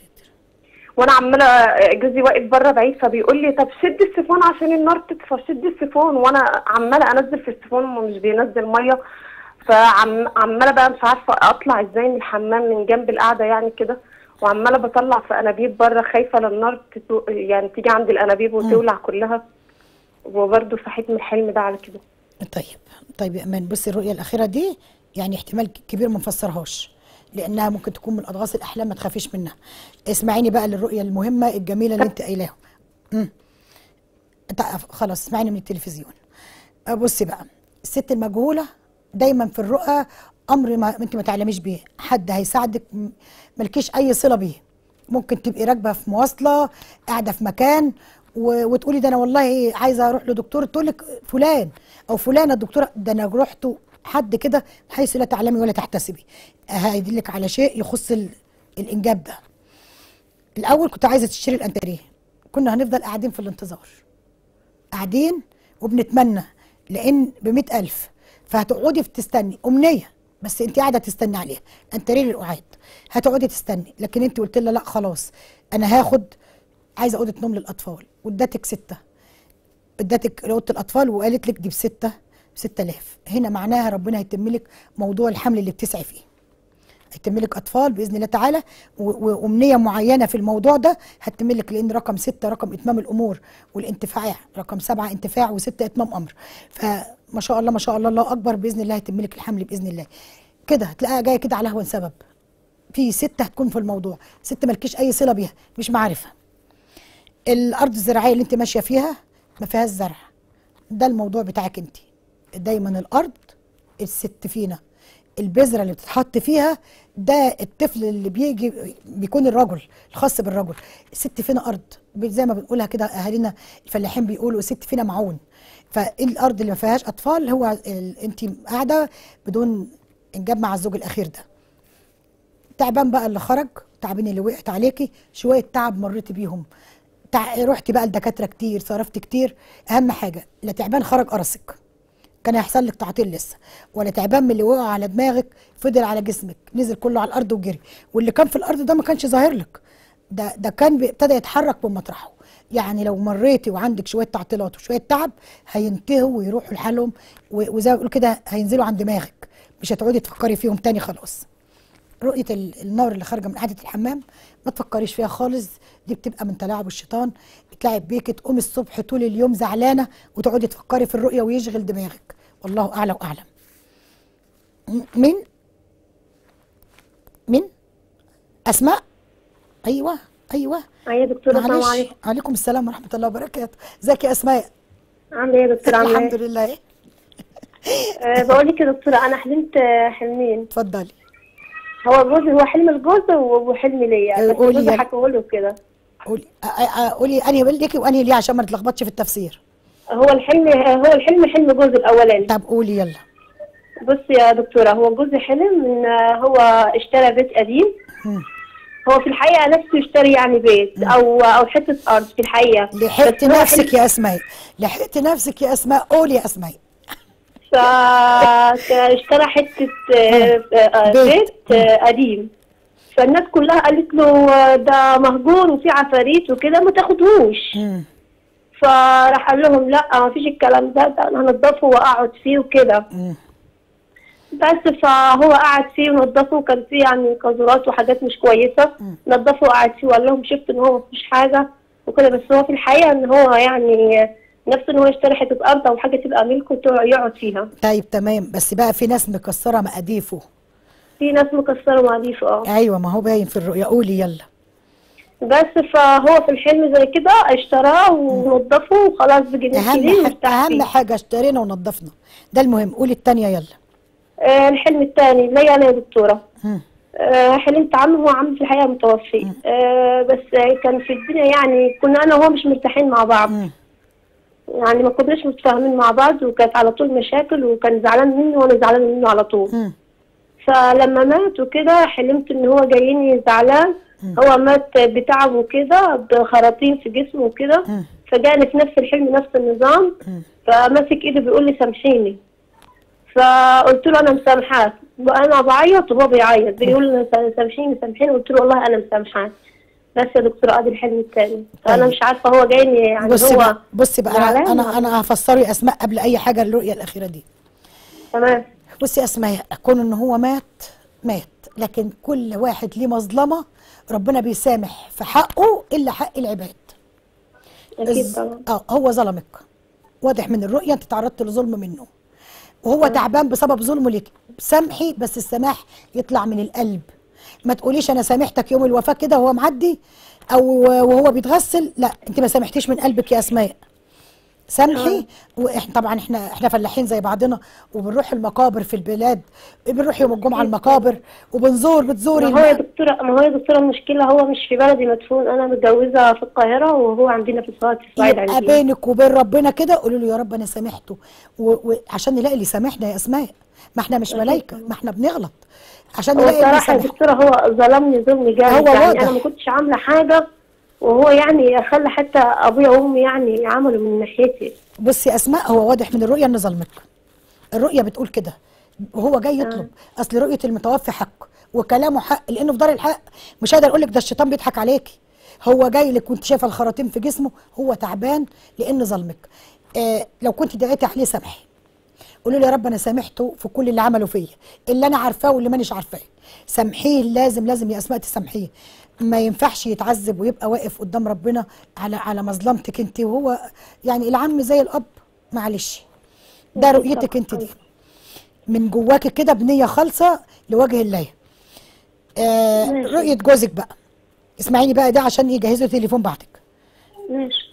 وانا عماله جوزي واقف بره بعيد فبيقول لي طب شد السيفون عشان النار تطفى شد السيفون وانا عماله انزل في السيفون ومش بينزل ميه فعماله بقى مش عارفه اطلع ازاي من الحمام من جنب القعده يعني كده وعماله بطلع في انابيب بره خايفه للنار تتو... يعني تيجي عند الانابيب وتولع كلها وبرضه صحيت من الحلم ده على كده طيب طيب يا امان بصي الرؤيه الاخيره دي يعني احتمال كبير ما نفسرهاش لانها ممكن تكون من اضغاث الاحلام ما تخافيش منها اسمعيني بقى للرؤيه المهمه الجميله اللي انت قايلاها امم تع- خلاص اسمعيني من التلفزيون أه بصي بقى الست المجهوله دايما في الرؤى امر ما انت ما تعلميش بيه حد هيساعدك م- ملكيش اي صله بيه ممكن تبقي راكبه في مواصله قاعده في مكان و... وتقولي ده انا والله عايزه اروح لدكتور تقول لك فلان او فلانه الدكتوره ده انا رحت حد كده حيث لا تعلمي ولا تحتسبي هيدلك على شيء يخص ال... الانجاب ده الاول كنت عايزه تشتري الانتريه كنا هنفضل قاعدين في الانتظار قاعدين وبنتمنى لان ب ألف فهتقعدي تستني امنيه بس انت قاعده تستني عليها انتريه للقعاد هتقعدي تستني لكن انت قلت لها لا خلاص انا هاخد عايزه اوضه نوم للاطفال وادتك سته ادتك اوضه الاطفال وقالت لك دي بسته ب 6000 هنا معناها ربنا هيتم لك موضوع الحمل اللي بتسعي فيه هيتم لك اطفال باذن الله تعالى و- وامنيه معينه في الموضوع ده هتتم لك لان رقم ستة رقم اتمام الامور والانتفاع رقم سبعة انتفاع وستة اتمام امر فما شاء الله ما شاء الله الله اكبر باذن الله هيتم لك الحمل باذن الله كده هتلاقيها جايه كده على هون سبب في ست هتكون في الموضوع ست مالكيش اي صله بيها مش معرفه الارض الزراعيه اللي انت ماشيه فيها ما فيهاش زرع ده الموضوع بتاعك انت دايما الارض الست فينا البذره اللي بتتحط فيها ده الطفل اللي بيجي بيكون الرجل الخاص بالرجل الست فينا ارض زي ما بنقولها كده اهالينا الفلاحين بيقولوا الست فينا معون فالارض اللي ما فيهاش اطفال هو ال- انت قاعده بدون انجاب مع الزوج الاخير ده تعبان بقى اللي خرج تعبين اللي وقعت عليكي شويه تعب مريتي بيهم تع... رحتي بقى لدكاتره كتير صرفت كتير اهم حاجه لا تعبان خرج قرصك كان هيحصل لك تعطيل لسه ولا تعبان من اللي وقع على دماغك فضل على جسمك نزل كله على الارض وجري واللي كان في الارض ده ما كانش ظاهر لك ده ده كان بي- ابتدى يتحرك من مطرحه يعني لو مريتي وعندك شويه تعطيلات وشويه تعب هينتهوا ويروحوا لحالهم و- وزي ما بيقولوا كده هينزلوا عن دماغك مش هتقعدي تفكري فيهم تاني خلاص رؤيه ال- النار اللي خارجه من قعده الحمام ما تفكريش فيها خالص دي بتبقى من تلاعب الشيطان يتلعب بيك تقومي الصبح طول اليوم زعلانه وتقعدي تفكري في الرؤيه ويشغل دماغك والله اعلى واعلم م- مين مين اسماء ايوه ايوه ايوه يا دكتوره السلام معلش عليكم عليكم السلام ورحمه الله وبركاته ازيك يا اسماء عامله ايه يا دكتوره عامله الحمد ايه لله أه بقول لك يا دكتوره انا حلمت آه، حلمين اتفضلي هو جوزي هو حلم الجوز وحلم ليا بس قولي جوزي يلا. حكوه كده قولي أ- أ- قولي انهي ليكي وانهي ليه عشان ما نتلخبطش في التفسير هو الحلم هو الحلم حلم جوزي الاولاني طب قولي يلا بصي يا دكتوره هو جوزي حلم ان هو اشترى بيت قديم مم. هو في الحقيقه نفسه اشتري يعني بيت او او حته ارض في الحقيقه لحقت بس هو نفسك حلم- يا اسماء لحقت نفسك يا اسماء قولي يا اسماء فاشترى حته آه، آه، بيت. بيت آه، قديم فالناس كلها قالت له آه، ده مهجور وفي عفاريت وكده ما تاخدهوش مم. فراح قال لهم لا ما فيش الكلام ده ده انا هنضفه واقعد فيه وكده مم. بس فهو قعد فيه ونضفه وكان فيه يعني قذورات وحاجات مش كويسه مم. نضفه وقعد فيه وقال لهم شفت ان هو مفيش حاجه وكده بس هو في الحقيقه ان هو يعني نفسه ان هو يشتري حته ارض او حاجه تبقى ملكه وتقع- يقعد فيها طيب تمام بس بقى في ناس مكسره مقاديفه في ناس مكسره معاديف اه ايوه ما هو باين في الرؤيا قولي يلا بس فهو في الحلم زي كده اشتراه ونضفه وخلاص بقي اهم نشتريه حاجه ونرتاح اهم فيه. حاجه اشترينا ونضفنا ده المهم قولي التانية يلا آه الحلم الثاني ليا انا يا دكتوره مم. آه حلمت عمي هو عمي في الحقيقه متوفي آه بس آه كان في الدنيا يعني كنا انا وهو مش مرتاحين مع بعض مم. يعني ما كناش متفاهمين مع بعض وكانت على طول مشاكل وكان زعلان مني وانا زعلانه منه على طول مم. فلما مات وكده حلمت ان هو جايني زعلان هو مات بتعب وكده بخراطيم في جسمه وكده مم. فجاني في نفس الحلم نفس النظام مم. فماسك ايدي بيقول لي سامحيني فقلت له انا مسامحاك وانا بعيط وهو بيعيط بيقول لي أنا سامحيني سامحيني قلت له والله انا مسامحاك بس يا دكتور ادي الحلم الثاني فانا طيب. مش عارفه هو جايني يعني بصي هو بقى بصي بقى زعلان انا انا ولا- انا هفسره يا اسماء قبل اي حاجه الرؤيه الاخيره دي تمام بصي يا اسماء كون ان هو مات مات لكن كل واحد ليه مظلمه ربنا بيسامح في حقه الا حق العباد اكيد الز- طبعا اه هو ظلمك واضح من الرؤيه انت تعرضت لظلم منه وهو تعبان بسبب ظلمه ليك سامحي بس السماح يطلع من القلب ما تقوليش انا سامحتك يوم الوفاه كده وهو معدي او وهو بيتغسل لا انت ما سامحتيش من قلبك يا اسماء سامحي واحنا طبعا احنا احنا فلاحين زي بعضنا وبنروح المقابر في البلاد بنروح يوم الجمعه المقابر وبنزور بتزوري ما هو يا الم- دكتورة ما هو يا دكتورة المشكلة هو مش في بلدي مدفون أنا متجوزة في القاهرة وهو عندنا في سوهاج في الصعيد يبقى عندنا بينك وبين ربنا كده قولوا له يا رب انا سامحته و- وعشان نلاقي اللي سامحنا يا اسماء ما احنا مش ملايكه ما احنا بنغلط عشان هو نلاقي اللي الصراحة يا سامحنا دكتورة هو ظلمني ظلم هو جامد يعني واضح. أنا ما كنتش عاملة حاجة وهو يعني خلى حتى أبويا وأمي يعني عملوا من ناحيتي بصي يا اسماء هو واضح من الرؤيه ان ظلمك الرؤيه بتقول كده وهو جاي يطلب اصل رؤيه المتوفي حق وكلامه حق لانه في دار الحق مش قادر اقول لك ده الشيطان بيضحك عليكي هو جاي لك وانت شايفه الخراطيم في جسمه هو تعبان لان ظلمك آه لو كنت دعيتي عليه سامحي قولوا له يا رب انا سامحته في كل اللي عمله فيا اللي انا عارفاه واللي مانيش عارفاه سامحيه لازم لازم يا اسماء تسامحيه ما ينفعش يتعذب ويبقى واقف قدام ربنا على على مظلمتك انت وهو يعني العم زي الاب معلش ده رؤيتك انت دي من جواك كده بنيه خالصه لوجه الله آه ماشي. رؤيه جوزك بقى اسمعيني بقى ده عشان يجهزوا تليفون بعدك ماشي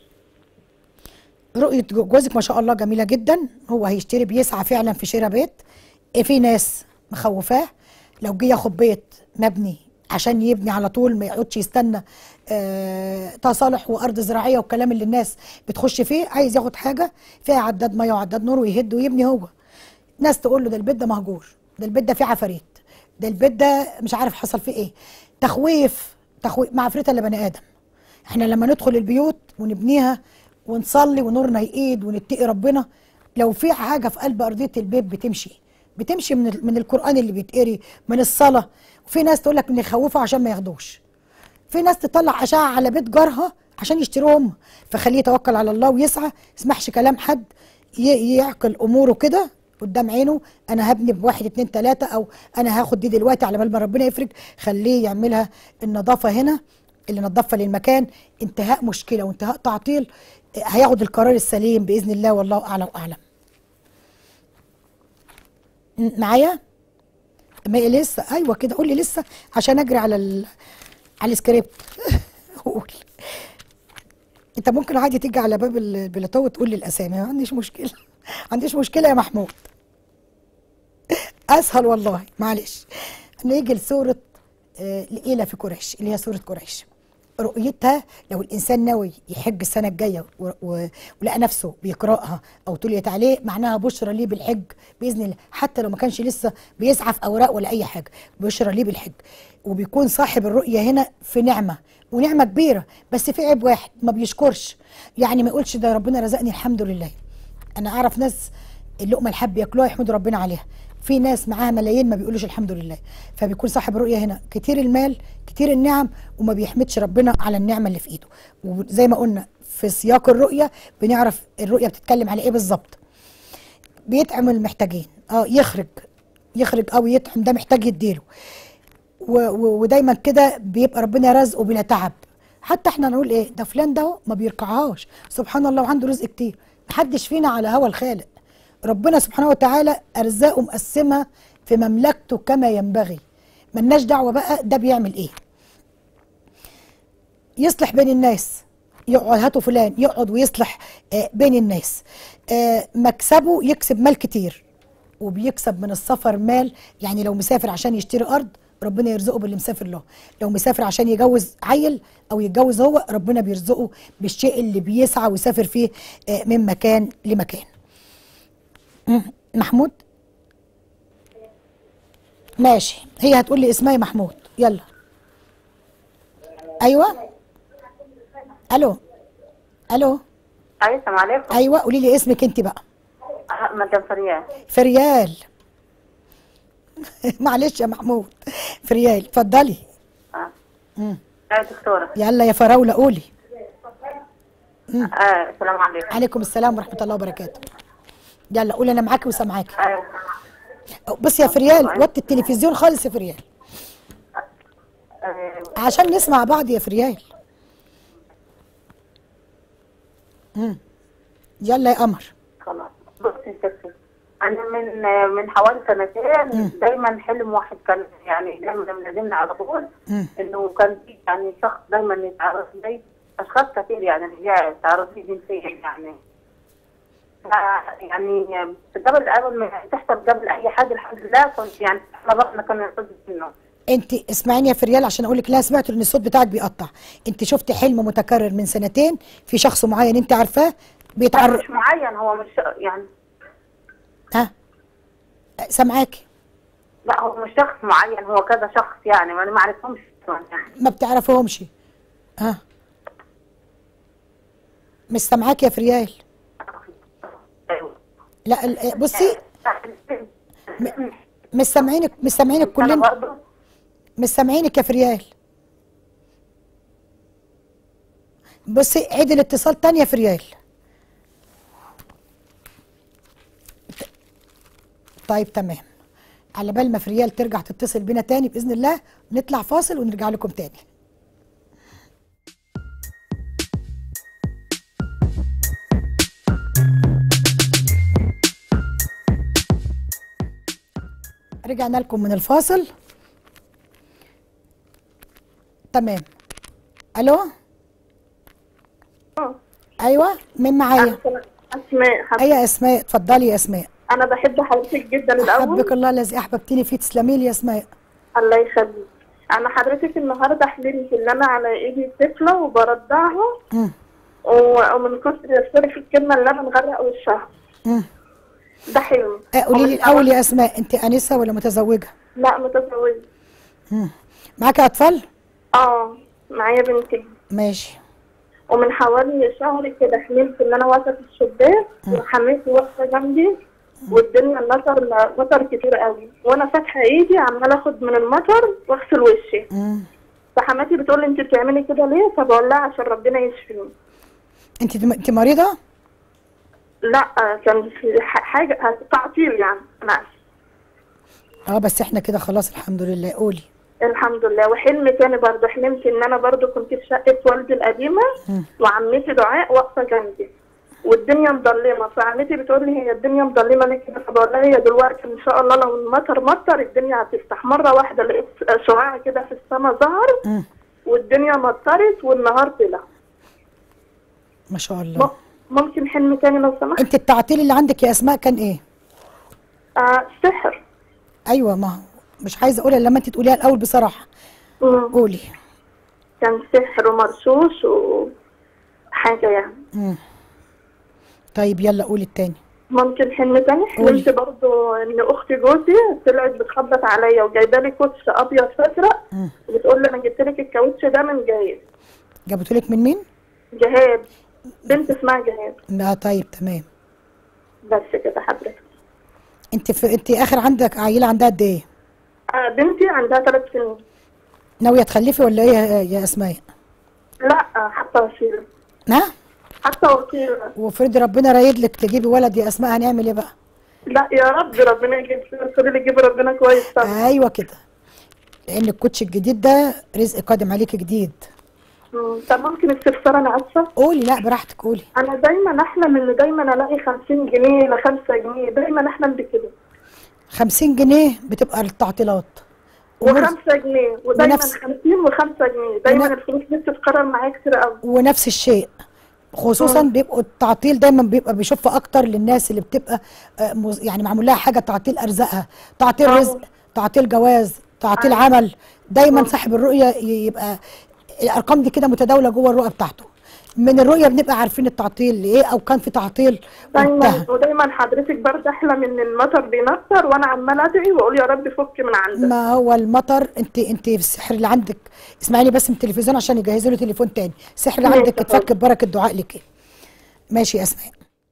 رؤية جو- جوزك ما شاء الله جميلة جدا هو هيشتري بيسعى فعلا في شراء بيت إيه في ناس مخوفاه لو جه ياخد بيت مبني عشان يبني على طول ما يقعدش يستنى آه تصالح وارض زراعيه والكلام اللي الناس بتخش فيه عايز ياخد حاجه فيها عداد ميه وعداد نور ويهد ويبني هو ناس تقول له ده البيت ده مهجور ده البيت ده فيه عفاريت ده البيت ده مش عارف حصل فيه ايه تخويف تخويف مع عفريته اللي بني ادم احنا لما ندخل البيوت ونبنيها ونصلي ونورنا يقيد ونتقي ربنا لو في حاجه في قلب ارضيه البيت بتمشي بتمشي من ال- من القران اللي بيتقري من الصلاه وفي ناس تقول لك ان يخوفوا عشان ما ياخدوش في ناس تطلع اشعه على بيت جارها عشان يشتروهم فخليه يتوكل على الله ويسعى يسمعش كلام حد ي- يعقل اموره كده قدام عينه انا هبني بواحد اتنين تلاته او انا هاخد دي دلوقتي على بال ما ربنا يفرج خليه يعملها النظافه هنا اللي نظفها للمكان انتهاء مشكله وانتهاء تعطيل آه، هياخد القرار السليم باذن الله والله اعلى واعلم م- معايا ما هي لسه ايوه كده قول لي لسه عشان اجري على ال... على السكريبت قول انت ممكن عادي تيجي على باب البلاتو وتقول لي الاسامي ما عنديش مشكله ما عنديش مشكله يا محمود اسهل والله معلش نيجي لسوره آه، لإيلة في قريش اللي هي سوره قريش رؤيتها لو الانسان ناوي يحج السنه الجايه و- و- ولقى نفسه بيقراها او تليت عليه معناها بشرى ليه بالحج باذن الله حتى لو ما كانش لسه بيسعى في اوراق ولا اي حاجه بشرى ليه بالحج وبيكون صاحب الرؤيه هنا في نعمه ونعمه كبيره بس في عيب واحد ما بيشكرش يعني ما يقولش ده ربنا رزقني الحمد لله انا اعرف ناس اللقمه الحب ياكلوها يحمدوا ربنا عليها في ناس معاها ملايين ما بيقولوش الحمد لله فبيكون صاحب الرؤيه هنا كتير المال كتير النعم وما بيحمدش ربنا على النعمه اللي في ايده وزي ما قلنا في سياق الرؤيه بنعرف الرؤيه بتتكلم على ايه بالظبط بيطعم المحتاجين اه يخرج يخرج او يطعم ده محتاج يديله و- و- ودايما كده بيبقى ربنا رزقه بلا تعب حتى احنا نقول ايه ده فلان ده ما بيركعهاش سبحان الله وعنده رزق كتير محدش فينا على هوى الخالق ربنا سبحانه وتعالى ارزاقه مقسمه في مملكته كما ينبغي ملناش دعوه بقى ده بيعمل ايه يصلح بين الناس يقعد هاتوا فلان يقعد ويصلح آه، بين الناس آه، مكسبه يكسب مال كتير وبيكسب من السفر مال يعني لو مسافر عشان يشتري ارض ربنا يرزقه باللي مسافر له لو مسافر عشان يجوز عيل او يتجوز هو ربنا بيرزقه بالشيء اللي بيسعى ويسافر فيه آه، من مكان لمكان مم. محمود ماشي هي هتقول لي اسمها إيه محمود يلا ايوه الو الو ايوه السلام عليكم ايوه قولي لي اسمك انت بقى آه، مدام فريال فريال معلش يا محمود فريال اتفضلي اه مم. يا دكتورة يلا يا فراوله قولي آه السلام عليكم عليكم السلام ورحمه الله وبركاته يلا قولي انا معاكي وسامعاكي آه بصي يا فريال وطي التلفزيون خالص يا فريال آه عشان نسمع بعض يا فريال مم. يلا يا قمر خلاص بصي يا ستي انا من آه، من حوالي سنتين دايما حلم واحد كان يعني دايما ملازمني على طول مم. انه كان في يعني شخص دايما يتعرض لي اشخاص كثير يعني رجال يتعرض لي جنسيا يعني ف- يعني قبل قبل ما تحصل قبل اي حاجه الحمد لله كنت يعني احنا ربنا كان يرتضي منه انت اسمعيني يا فريال عشان اقول لك لا سمعت ان الصوت بتاعك بيقطع انت شفتي حلم متكرر من سنتين في شخص معين انت عارفاه لا بيتعرض مش معين هو مش يعني ها سامعاكي لا هو مش شخص معين هو كذا شخص يعني ما انا ما اعرفهمش أصلاً يعني ما بتعرفهمش ها مش سامعاكي يا فريال ايوه لا ال- بصي مش سامعينك مش سامعينك انا كلنا برضه مش سامعينك يا فريال بصي عيد الاتصال تاني يا فريال طيب تمام على بال ما فريال ترجع تتصل بينا تاني باذن الله نطلع فاصل ونرجع لكم تاني رجعنا لكم من الفاصل تمام الو ايوه مين معايا اسماء حب... ايوه اسماء اتفضلي يا اسماء انا بحب حضرتك جدا الاول احبك الله الذي احببتني فيه تسلمي لي يا اسماء الله يخليك انا حضرتك النهارده حلمت ان انا على ايدي طفله وبرضعها مم. و- ومن كتر سوري في الكلمه اللي انا مغرق وشها مم. ده حلم آه، قولي لي ومن الاول يا اسماء انت انسه ولا متزوجه لا متزوجه مم. معاكي اطفال اه معايا بنتي ماشي ومن حوالي شهر كده حلمت ان انا واقفه في الشباك وحماتي واقفه جنبي والدنيا المطر مطر كتير قوي وانا فاتحه ايدي عماله اخد من المطر واغسل وشي مم. فحماتي بتقول لي انت بتعملي كده ليه فبقول لها عشان ربنا يشفيني انت انت مريضه لا كان في ح- حاجه تعطيل يعني انا آسفة. اه بس احنا كده خلاص الحمد لله قولي الحمد لله وحلم تاني برضه حلمت ان انا برضه كنت في شقه والدي القديمه وعمتي دعاء واقفه جنبي والدنيا مظلمه فعمتي بتقول لي هي الدنيا مظلمه ليه كده فبقول لها هي دلوقتي ان شاء الله لو المطر مطر الدنيا هتفتح مره واحده لقيت شعاع كده في السماء ظهر مم. والدنيا مطرت والنهار طلع ما شاء م- الله ممكن حلم تاني لو سمحت انت التعطيل اللي عندك يا اسماء كان ايه آه سحر ايوه ما هو مش عايزه اقولها إلا لما انت تقوليها الاول بصراحه مم. قولي كان سحر ومرشوش وحاجه يعني مم. طيب يلا قولي التاني ممكن حلم تاني قولي. حلمت برضو ان اخت جوزي طلعت بتخبط عليا وجايبه لي كوتش ابيض فازرق مم. بتقول لي انا جبت لك الكاوتش ده من جهاد جابتهولك من مين جهاد بنت اسمها جهاد لا طيب تمام بس كده حضرتك انت في انت اخر عندك عيله عندها قد ايه آه بنتي عندها ثلاث سنين ناويه تخلفي ولا ايه يا- يا اسماء لا آه حتى وسيله ها حتى وسيله وفرض ربنا رايد لك تجيبي ولد يا اسماء هنعمل ايه بقى لا يا رب ربنا يجيب كل اللي يجيب ربنا كويس طبعا ايوه كده لان الكوتش الجديد ده رزق قادم عليك جديد مم. طب ممكن استفسار انا اسفه قولي لا براحتك قولي انا دايما احلم ان دايما الاقي 50 جنيه ل 5 جنيه دايما احلم بكده 50 جنيه بتبقى التعطيلات ومرز- و5 جنيه ودايما ونفس- 50 و5 جنيه دايما ون- الفلوس دي بتتكرر معايا كتير قوي ونفس الشيء خصوصا بيبقوا التعطيل دايما بيبقى بيشوف اكتر للناس اللي بتبقى آه، مز- يعني معمول لها حاجه تعطيل ارزاقها تعطيل آه. رزق تعطيل جواز تعطيل عمل دايما صاحب الرؤيه ي- يبقى الارقام دي كده متداوله جوه الرؤيه بتاعته من الرؤيه بنبقى عارفين التعطيل ايه او كان في تعطيل دايما وانتهى ودايما حضرتك برضه احلم ان المطر بيمطر وانا عماله ادعي واقول يا رب فك من عندك ما هو المطر انت انت في السحر اللي عندك اسمعيني بس من التلفزيون عشان يجهزوا لي تليفون تاني السحر اللي ماشي عندك يا اتفك فندم. ببركه دعاء لك ماشي يا اسماء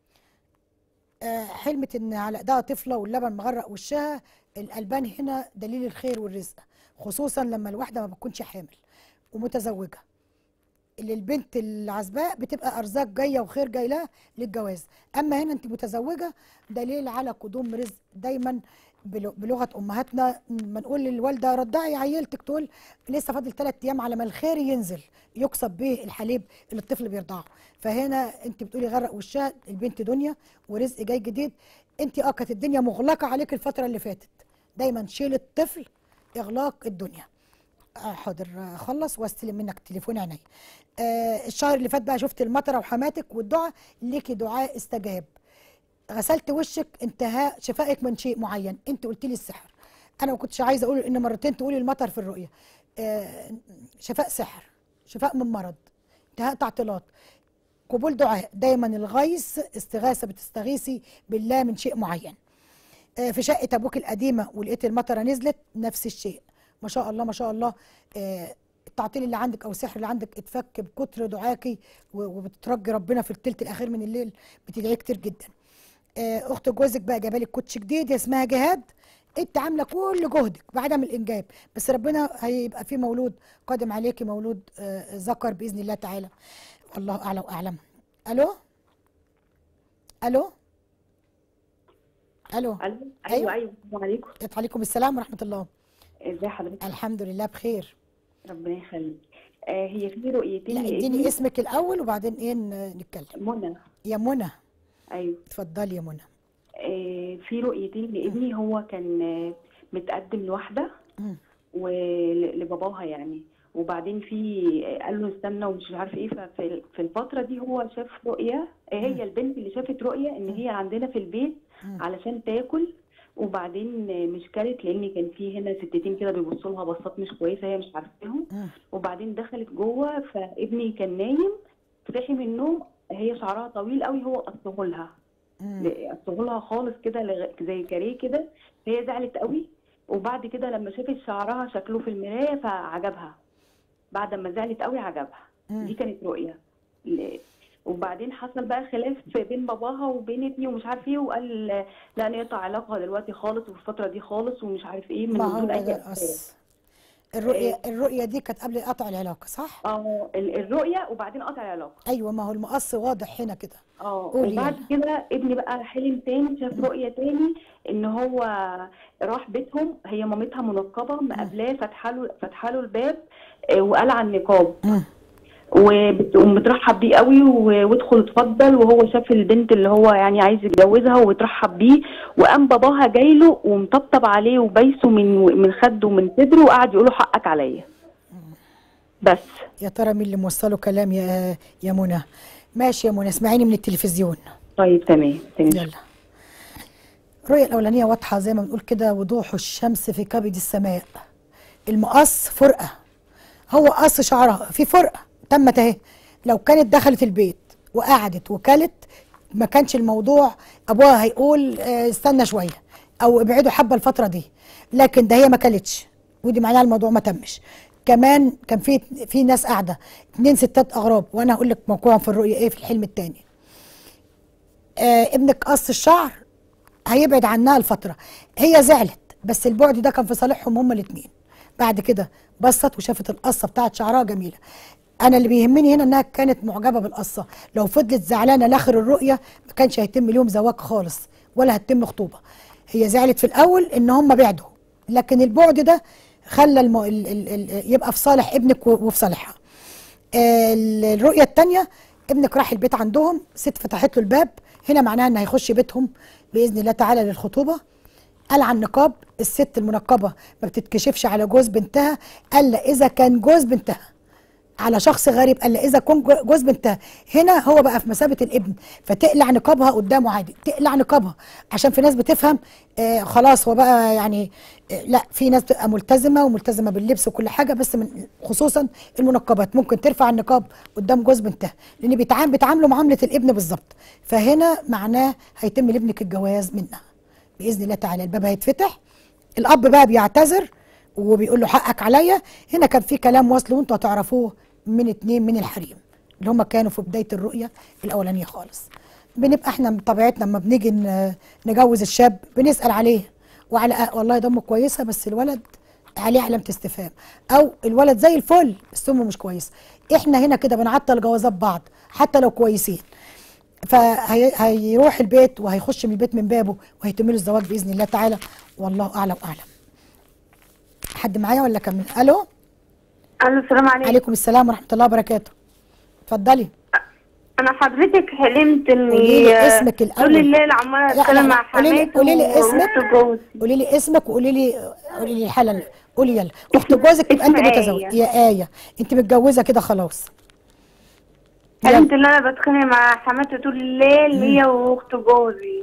آه حلمت ان على ايدها طفله واللبن مغرق وشها الالبان هنا دليل الخير والرزق خصوصا لما الواحده ما بتكونش حامل ومتزوجه اللي البنت العزباء بتبقى ارزاق جايه وخير جاي لها للجواز اما هنا انت متزوجه دليل على قدوم رزق دايما بلو- بلغه امهاتنا لما نقول للوالده رضعي عيلتك تقول لسه فاضل ثلاث ايام على ما الخير ينزل يقصب به الحليب اللي الطفل بيرضعه فهنا انت بتقولي غرق وشها البنت دنيا ورزق جاي جديد انت اه كانت الدنيا مغلقه عليك الفتره اللي فاتت دايما شيل الطفل اغلاق الدنيا آه، حاضر آه، اخلص واستلم منك تليفون عيني آه الشهر اللي فات بقى شفت المطره وحماتك والدعاء ليكي دعاء استجاب غسلت وشك انتهاء شفائك من شيء معين انت قلت لي السحر انا ما كنتش عايزه اقول ان مرتين تقولي المطر في الرؤيه آه شفاء سحر شفاء من مرض انتهاء تعطيلات قبول دعاء دايما الغيث استغاثه بتستغيثي بالله من شيء معين آه، في شقه ابوك القديمه ولقيت المطره نزلت نفس الشيء ما شاء الله ما شاء الله آه، التعطيل اللي عندك او السحر اللي عندك اتفك بكتر دعاكي و- وبترجي ربنا في الثلث الاخير من الليل بتدعي كتير جدا آه، اخت جوزك بقى جابالك كوتش جديد اسمها جهاد انت عامله كل جهدك بعدم الانجاب بس ربنا هيبقى في مولود قادم عليكي مولود آه، ذكر باذن الله تعالى والله اعلى واعلم الو الو الو الو أيوة. ايوه ايوه السلام عليكم عليكم السلام ورحمه الله ازي حضرتك الحمد لله بخير ربنا يخليك آه هي في رؤيتين لا لابني. اديني اسمك الاول وبعدين ايه ن- نتكلم منى يا منى ايوه اتفضلي يا منى آه في رؤيتين لابني هو كان آه، متقدم لواحده مم. ولباباها يعني وبعدين في آه، قال له استنى ومش عارف ايه ففي في الفتره دي هو شاف رؤيه آه، هي البنت اللي شافت رؤيه ان هي عندنا في البيت مم. علشان تاكل وبعدين آه، مش كلت لان كان في هنا ستتين كده بيبصوا لها بصات مش كويسه هي مش عارفاهم مم. وبعدين دخلت جوه فابني كان نايم صحي من النوم هي شعرها طويل قوي هو قصه لها مم. قصه لها خالص كده لغ- زي كاريه كده هي زعلت قوي وبعد كده لما شافت شعرها شكله في المرايه فعجبها بعد ما زعلت قوي عجبها مم. دي كانت رؤيه ل- وبعدين حصل بقى خلاف بين باباها وبين ابني ومش عارف ايه وقال لا نقطع علاقه دلوقتي خالص وفي الفتره دي خالص ومش عارف ايه من ما هو دون اي ده اسباب القص الرؤية الرؤية دي كانت قبل قطع العلاقة صح؟ اه ال- الرؤيه وبعدين قطع العلاقه أيوة ما هو المقص واضح هنا كده اه قولي وبعد يلا. كده ابني بقى حلم تاني شاف رؤية تاني ان هو راح بيتهم هي مامتها منقبة مقابلاه فاتحه له فاتحه له الباب آه، وقلع النقاب مم. وبت- ومترحب بيه قوي و- وادخل اتفضل وهو شاف البنت اللي هو يعني عايز يتجوزها وترحب بيه وقام باباها جاي له ومطبطب عليه وبايسه من من خده ومن صدره وقعد يقول له حقك عليا بس يا ترى مين اللي موصله كلام يا يا منى ماشي يا منى اسمعيني من التلفزيون طيب تمام تمام يلا الرؤية الأولانية واضحة زي ما بنقول كده وضوح الشمس في كبد السماء المقص فرقة هو قص شعرها في فرقة تمت اهي لو كانت دخلت البيت وقعدت وكلت ما كانش الموضوع ابوها هيقول آه، استنى شوية او ابعدوا حبة الفترة دي لكن ده هي ما كلتش ودي معناها الموضوع ما تمش كمان كان في في ناس قاعده اتنين ستات اغراب وانا هقول لك موقعهم في الرؤيه ايه في الحلم التاني آه ابنك قص الشعر هيبعد عنها الفترة هي زعلت بس البعد ده كان في صالحهم هما الاتنين بعد كده بصت وشافت القصة بتاعت شعرها جميلة أنا اللي بيهمني هنا إنها كانت معجبة بالقصة لو فضلت زعلانة لآخر الرؤية ما كانش هيتم ليهم زواج خالص ولا هتتم خطوبة هي زعلت في الأول إن هما بعدوا لكن البعد ده خلى الم... ال... ال... ال... يبقى في صالح ابنك و- وفي صالحها آه، الرؤيه الثانيه ابنك راح البيت عندهم ست فتحت له الباب هنا معناها ان هيخش بيتهم باذن الله تعالى للخطوبه قلع النقاب الست المنقبه ما بتتكشفش على جوز بنتها الا اذا كان جوز بنتها على شخص غريب الا اذا كان جو- جوز بنتها هنا هو بقى في مثابه الابن فتقلع نقابها قدامه عادي تقلع نقابها عشان في ناس بتفهم آه خلاص هو بقى يعني آه لا في ناس بتبقى ملتزمه وملتزمه باللبس وكل حاجه بس من خصوصا المنقبات ممكن ترفع النقاب قدام جوز بنتها لان بيتعامل بيتعاملوا معامله الابن بالظبط فهنا معناه هيتم لابنك الجواز منها باذن الله تعالى الباب هيتفتح الاب بقى بيعتذر وبيقول له حقك عليا هنا كان في كلام وصل وانتوا هتعرفوه من اتنين من الحريم اللي هم كانوا في بدايه الرؤيه الاولانيه خالص بنبقى احنا بطبيعتنا لما بنيجي ن- نجوز الشاب بنسال عليه وعلى أه والله دمه كويسه بس الولد عليه علامه استفهام او الولد زي الفل بس امه مش كويسه احنا هنا كده بنعطل جوازات بعض حتى لو كويسين فهيروح البيت وهيخش من البيت من بابه وهيتم له الزواج باذن الله تعالى والله اعلم واعلم حد معايا ولا كمل الو الو السلام عليكم عليكم السلام ورحمه الله وبركاته اتفضلي انا حضرتك حلمت اني قولي لي اسمك الأول. طول الليل عماله لا، اتكلم لا، مع قولي لي- حماتي قولي لي اسمك. وأخت جوزي قولي لي اسمك وقولي لي قولي لي الحاله قولي يلا اخت جوزك تبقى انت اسم متزوجه آية. يا ايه انت متجوزه كده خلاص حلمت ان انا بتخانق مع حماتي طول الليل هي واخت جوزي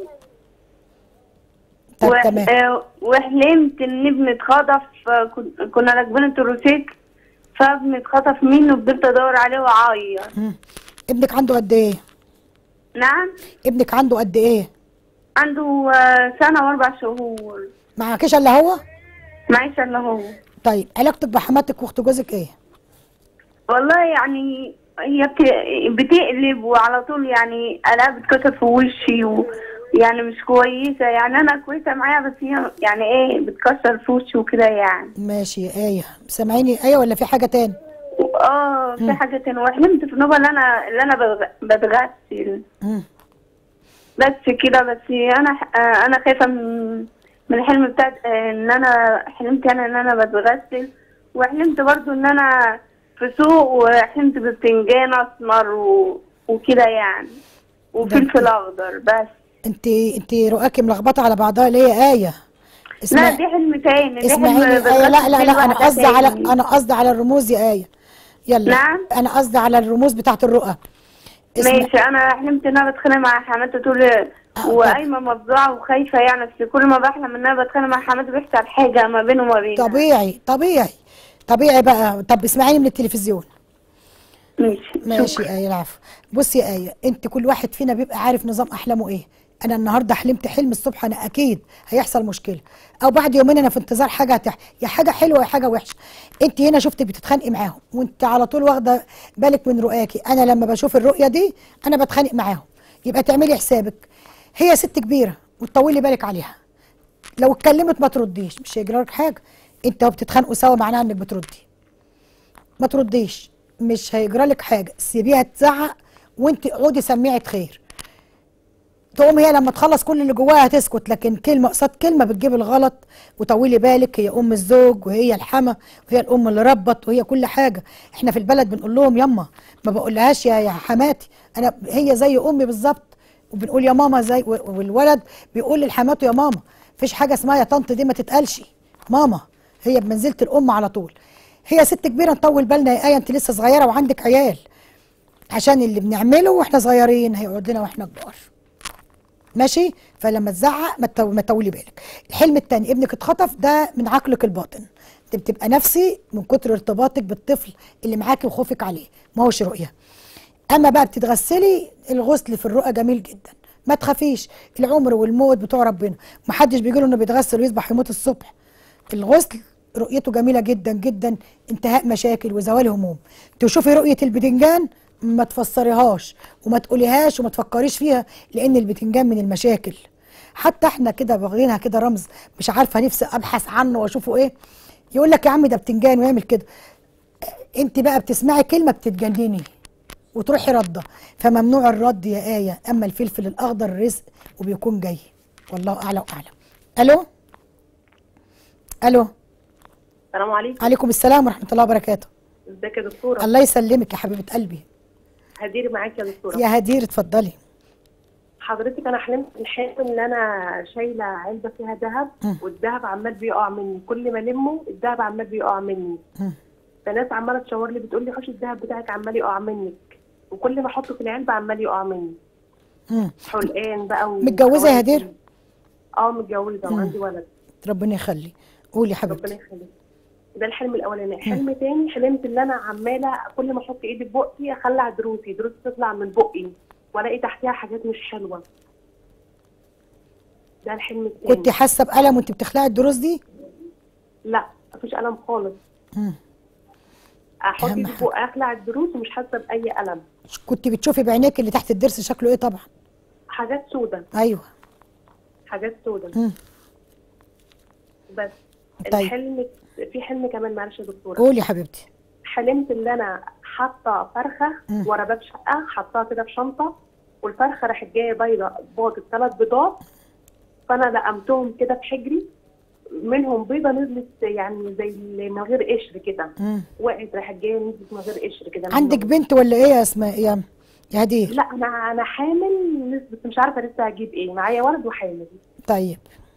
طب و- تمام آه، وحلمت ان ابني اتخطف آه، كن- كنا راكبين التروسيكل فابني اتخطف منه فضلت ادور عليه واعيط مم. ابنك عنده قد ايه نعم ابنك عنده قد ايه عنده آه، سنة واربع شهور معكيش الا هو معيش الا هو طيب علاقتك بحماتك واخت جوزك ايه والله يعني هي بت- بتقلب وعلى طول يعني الاقيها بتكسر في وشي ويعني مش كويسة يعني انا كويسة معاها بس هي يعني ايه بتكسر في وشي وكده يعني ماشي يا ايه سامعيني ايه ولا في حاجه تاني اه في حاجة تانية وحلمت في النوبة اللي انا اللي انا بتغ- بتغسل مم. بس كده بس انا آه، انا خايفة من من الحلم بتاع آه، ان انا حلمت يعني ان انا بتغسل وحلمت برضو ان انا في سوق وحلمت ببتنجان اسمر و... وكده يعني وفلفل اخضر بس انت انت رؤاكي ملخبطه على بعضها ليه يا ايه لا اسمع دي حلم تاني دي حلم اسمعيني آية لا لا فيه لا انا واحدة قصدي على تاني. انا قصدي على الرموز يا ايه يلا نعم. انا قصدي على الرموز بتاعت الرؤى اسمع ماشي انا حلمت ان انا بتخانق مع حماتي طول آه، وقايمه مفزوعه وخايفه يعني بس كل ما بحلم ان انا بتخانق مع حماتي بيحصل حاجه ما بينه وما بيني طبيعي طبيعي طبيعي بقى طب اسمعيني من التلفزيون ماشي ماشي يا ايه العفو بصي يا ايه انت كل واحد فينا بيبقى عارف نظام احلامه ايه انا النهارده حلمت حلم الصبح انا اكيد هيحصل مشكله او بعد يومين انا في انتظار حاجه هتح... يا حاجه حلوه يا حاجه وحشه انت هنا شفتك بتتخانقي معاهم وانت على طول واخده بالك من رؤاكي انا لما بشوف الرؤيه دي انا بتخانق معاهم يبقى تعملي حسابك هي ست كبيره وتطولي بالك عليها لو اتكلمت ما ترديش مش هيجرى لك حاجه انت وبتتخانقوا سوا معناها انك بتردي ما ترديش مش هيجرى لك حاجه سيبيها تزعق وانت اقعدي سميعه خير تقوم هي لما تخلص كل اللي جواها هتسكت لكن كلمه قصاد كلمه بتجيب الغلط وطولي بالك هي ام الزوج وهي الحما وهي الام اللي ربت وهي كل حاجه احنا في البلد بنقول لهم يما ما بقولهاش يا يا حماتي انا هي زي امي بالظبط وبنقول يا ماما زي و- والولد بيقول لحماته يا ماما مفيش حاجه اسمها يا طنط دي ما تتقالش ماما هي بمنزله الام على طول هي ست كبيره نطول بالنا يا ايه انت لسه صغيره وعندك عيال عشان اللي بنعمله واحنا صغيرين هيقعد لنا واحنا كبار ماشي فلما تزعق ما تو- ما تطولي بالك الحلم التاني ابنك اتخطف ده من عقلك الباطن انت بتبقى نفسي من كتر ارتباطك بالطفل اللي معاكي وخوفك عليه ما هوش رؤيه اما بقى بتتغسلي الغسل في الرؤى جميل جدا ما تخافيش العمر والموت بتوع ربنا محدش بيجي له انه بيتغسل ويصبح يموت الصبح الغسل رؤيته جميله جدا جدا انتهاء مشاكل وزوال هموم تشوفي رؤيه البتنجان ما تفسريهاش وما تقوليهاش وما تفكريش فيها لان البتنجان من المشاكل حتى احنا كده واخدينها كده رمز مش عارفه نفسي ابحث عنه واشوفه ايه يقول لك يا عم ده بتنجان ويعمل كده انت بقى بتسمعي كلمه بتتجنني وتروحي رده فممنوع الرد يا ايه اما الفلفل الاخضر رزق وبيكون جاي والله اعلى واعلم الو الو السلام عليكم عليكم السلام ورحمه الله وبركاته ازيك يا دكتوره الله يسلمك يا حبيبه قلبي هدير معاك يا دكتوره يا هدير اتفضلي حضرتك انا حلمت الحلم ان انا شايله علبه فيها ذهب مم. والذهب عمال بيقع مني كل ما المه الذهب عمال بيقع مني مم. فناس عماله تشاور لي بتقول لي حوش الذهب بتاعك عمال يقع منك وكل ما احطه في العلبه عمال يقع مني مم. حلقان بقى و... متجوزة يا هدير؟ اه متجوزه وعندي ولد ربنا يخلي قولي يا ربنا حبيبتي يخليك ده الحلم الاولاني حلم تاني حلمت ان انا عماله كل ما احط ايدي في بقي اخلع دروسي دروسي تطلع من بقي والاقي تحتها حاجات مش حلوه ده الحلم التاني كنت حاسه بالم وانت بتخلعي الدروس دي لا مفيش الم خالص مم. احط أهم ايدي في بقي اخلع الدروس ومش حاسه باي الم كنت بتشوفي بعينيك اللي تحت الضرس شكله ايه طبعا حاجات سودة ايوه حاجات سودة مم. بس طيب. الحلم في حلم كمان معلش يا دكتوره قولي يا حبيبتي حلمت ان انا حاطه فرخه مم. ورا باب شقه حطاها كده في شنطه والفرخه راحت جايه بيضه باضت ثلاث بيضات فانا لقمتهم كده في حجري منهم بيضه نزلت يعني زي اللي من غير قشر كده مم. وقعت راحت جايه نزلت من غير قشر كده عندك منهم. بنت ولا ايه يا اسماء يا يا هدير لا انا انا حامل بس مش عارفه لسه هجيب ايه معايا ولد وحامل طيب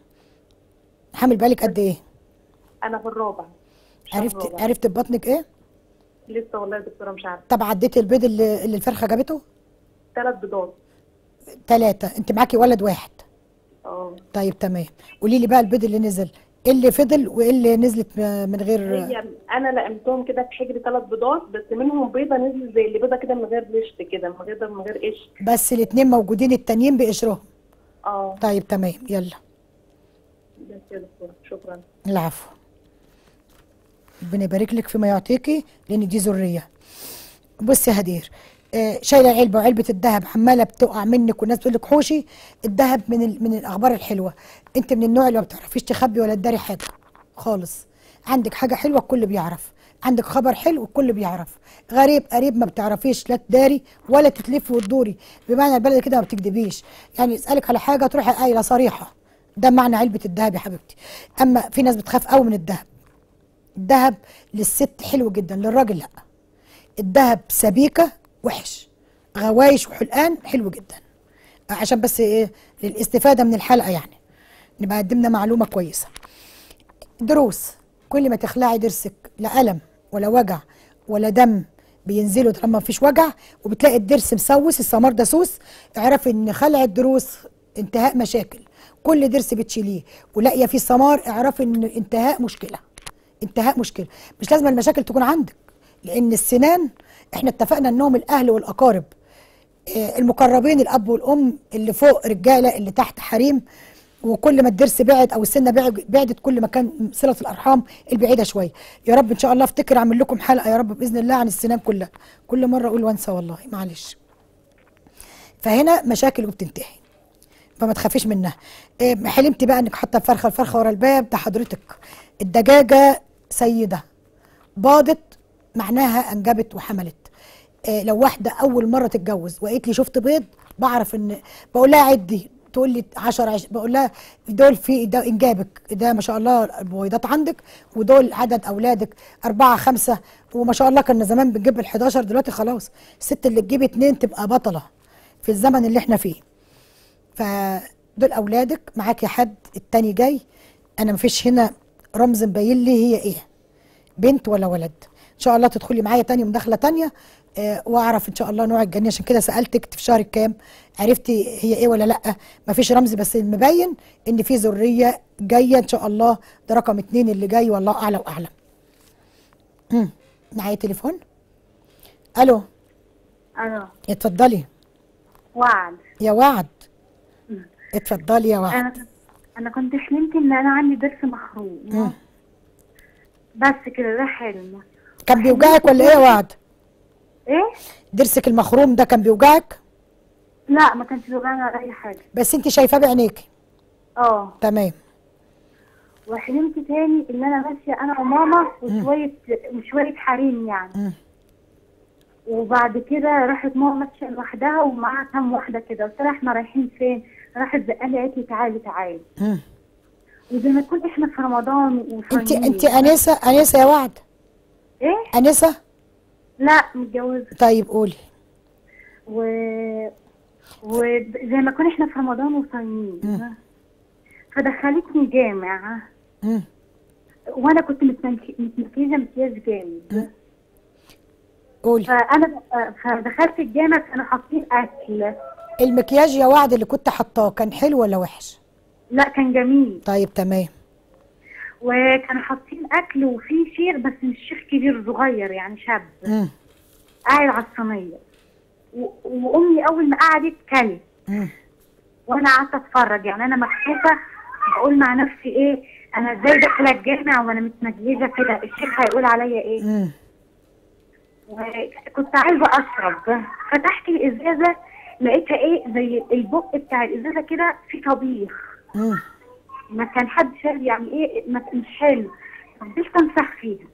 حامل بالك قد ايه انا في الرابع الشهر عرفت الرابع. عرفت بطنك ايه لسه والله يا دكتوره مش عارفه طب عديتي البيض اللي, اللي الفرخه جابته ثلاث بيضات ثلاثة انت معاكي ولد واحد اه طيب تمام قولي لي بقى البيض اللي نزل ايه اللي فضل وايه اللي نزلت م- من غير هي انا لقمتهم كده في حجري ثلاث بيضات بس منهم بيضه نزلت زي اللي بيضه كده من غير قشر كده من غير من غير قشر بس الاتنين موجودين التانيين بقشرهم اه طيب تمام يلا بس يا دكتوره شكرا العفو ربنا يبارك لك فيما يعطيكي لان دي ذريه بصي يا هدير آه، شايله العلبه وعلبه الذهب عماله بتقع منك والناس بتقول لك حوشي الذهب من ال- من الاخبار الحلوه انت من النوع اللي ما بتعرفيش تخبي ولا تداري حاجه خالص عندك حاجه حلوه الكل بيعرف عندك خبر حلو الكل بيعرف غريب قريب ما بتعرفيش لا تداري ولا تتلفي وتدوري بمعنى البلد كده ما بتكذبيش يعني يسالك على حاجه تروحي قايله صريحه ده معنى علبه الذهب يا حبيبتي اما في ناس بتخاف قوي من الذهب الذهب للست حلو جدا للراجل لا الذهب سبيكه وحش غوايش وحلقان حلو جدا عشان بس ايه للاستفاده من الحلقه يعني نبقى قدمنا معلومه كويسه دروس كل ما تخلعي ضرسك لا الم ولا وجع ولا دم بينزلوا طالما مفيش وجع وبتلاقي الضرس مسوس السمار ده سوس اعرفي ان خلع الضروس انتهاء مشاكل كل ضرس بتشيليه ولاقيه فيه سمار اعرفي ان انتهاء مشكله انتهاء مشكله مش لازم المشاكل تكون عندك لان السنان احنا اتفقنا انهم الاهل والاقارب آه، المقربين الاب والام اللي فوق رجاله اللي تحت حريم وكل ما الضرس بعد او السنه بعد- بعدت كل ما كان صله الارحام البعيده شويه يا رب ان شاء الله افتكر اعمل لكم حلقه يا رب باذن الله عن السنان كلها كل مره اقول وانسى والله معلش فهنا مشاكل وبتنتهي فما تخافيش منها إيه، حلمت بقى انك حاطه الفرخه الفرخه ورا الباب ده حضرتك الدجاجه سيده باضت معناها انجبت وحملت إيه لو واحده اول مره تتجوز وقالت لي شفت بيض بعرف ان بقول لها عدي تقول لي 10 عش... بقول لها دول في ده انجابك ده ما شاء الله البويضات عندك ودول عدد اولادك اربعه خمسه وما شاء الله كنا زمان بنجيب ال 11 دلوقتي خلاص الست اللي تجيب اتنين تبقى بطله في الزمن اللي احنا فيه فدول اولادك معاكي حد التاني جاي انا مفيش هنا رمز مبين لي هي ايه بنت ولا ولد ان شاء الله تدخلي معايا تاني مداخله تانية آه واعرف ان شاء الله نوع الجنين عشان كده سالتك في شهر كام عرفتي هي ايه ولا لا مفيش رمز بس المبين ان في ذريه جايه ان شاء الله ده رقم اتنين اللي جاي والله اعلى واعلم امم معايا تليفون الو الو اتفضلي وعد يا وعد اتفضلي يا وعد انا انا كنت حلمت ان انا عندي ضرس مم. مخروم بس كده ده حلم كان بيوجعك ولا ايه يا وعد ايه ضرسك المخروم ده كان بيوجعك لا ما كانش بيوجعني ولا اي حاجه بس انت شايفاه بعينيكي اه تمام وحلمت تاني ان انا ماشيه انا وماما وشويه وشويه حريم يعني مم. وبعد كده راحت ماما ماشيه لوحدها ومعاها كام واحده كده قلت لها احنا رايحين فين راحت زقالي قالت لي تعالي تعالي مم. وزي ما تكون احنا في رمضان انت وصايمين انت انسه انسه يا وعد ايه انسه لا متجوزة طيب قولي و وزي ما كنا احنا في رمضان وصايمين فدخلتني جامع مم. وانا كنت متمنك- متمكيزه امتياز جامد قولي فانا فدخلت الجامع كانوا حاطين اكل المكياج يا وعد اللي كنت حطاه كان حلو ولا وحش لا كان جميل طيب تمام وكانوا حاطين اكل وفي شيخ بس مش شيخ كبير صغير يعني شاب مم. قاعد على الصينيه و- وامي اول ما قعدت كلت مم. وانا قعدت اتفرج يعني انا مكسوفه بقول مع نفسي ايه انا ازاي داخله الجامع وانا متمجيزه كده الشيخ هيقول عليا ايه مم. وكنت عايزه اشرب فتحت الازازه لقيتها ايه زي البق بتاع الازازه كده في طبيخ مم. ما كان حد شايف يعني ايه ما مش حلو فضلت امسح فيها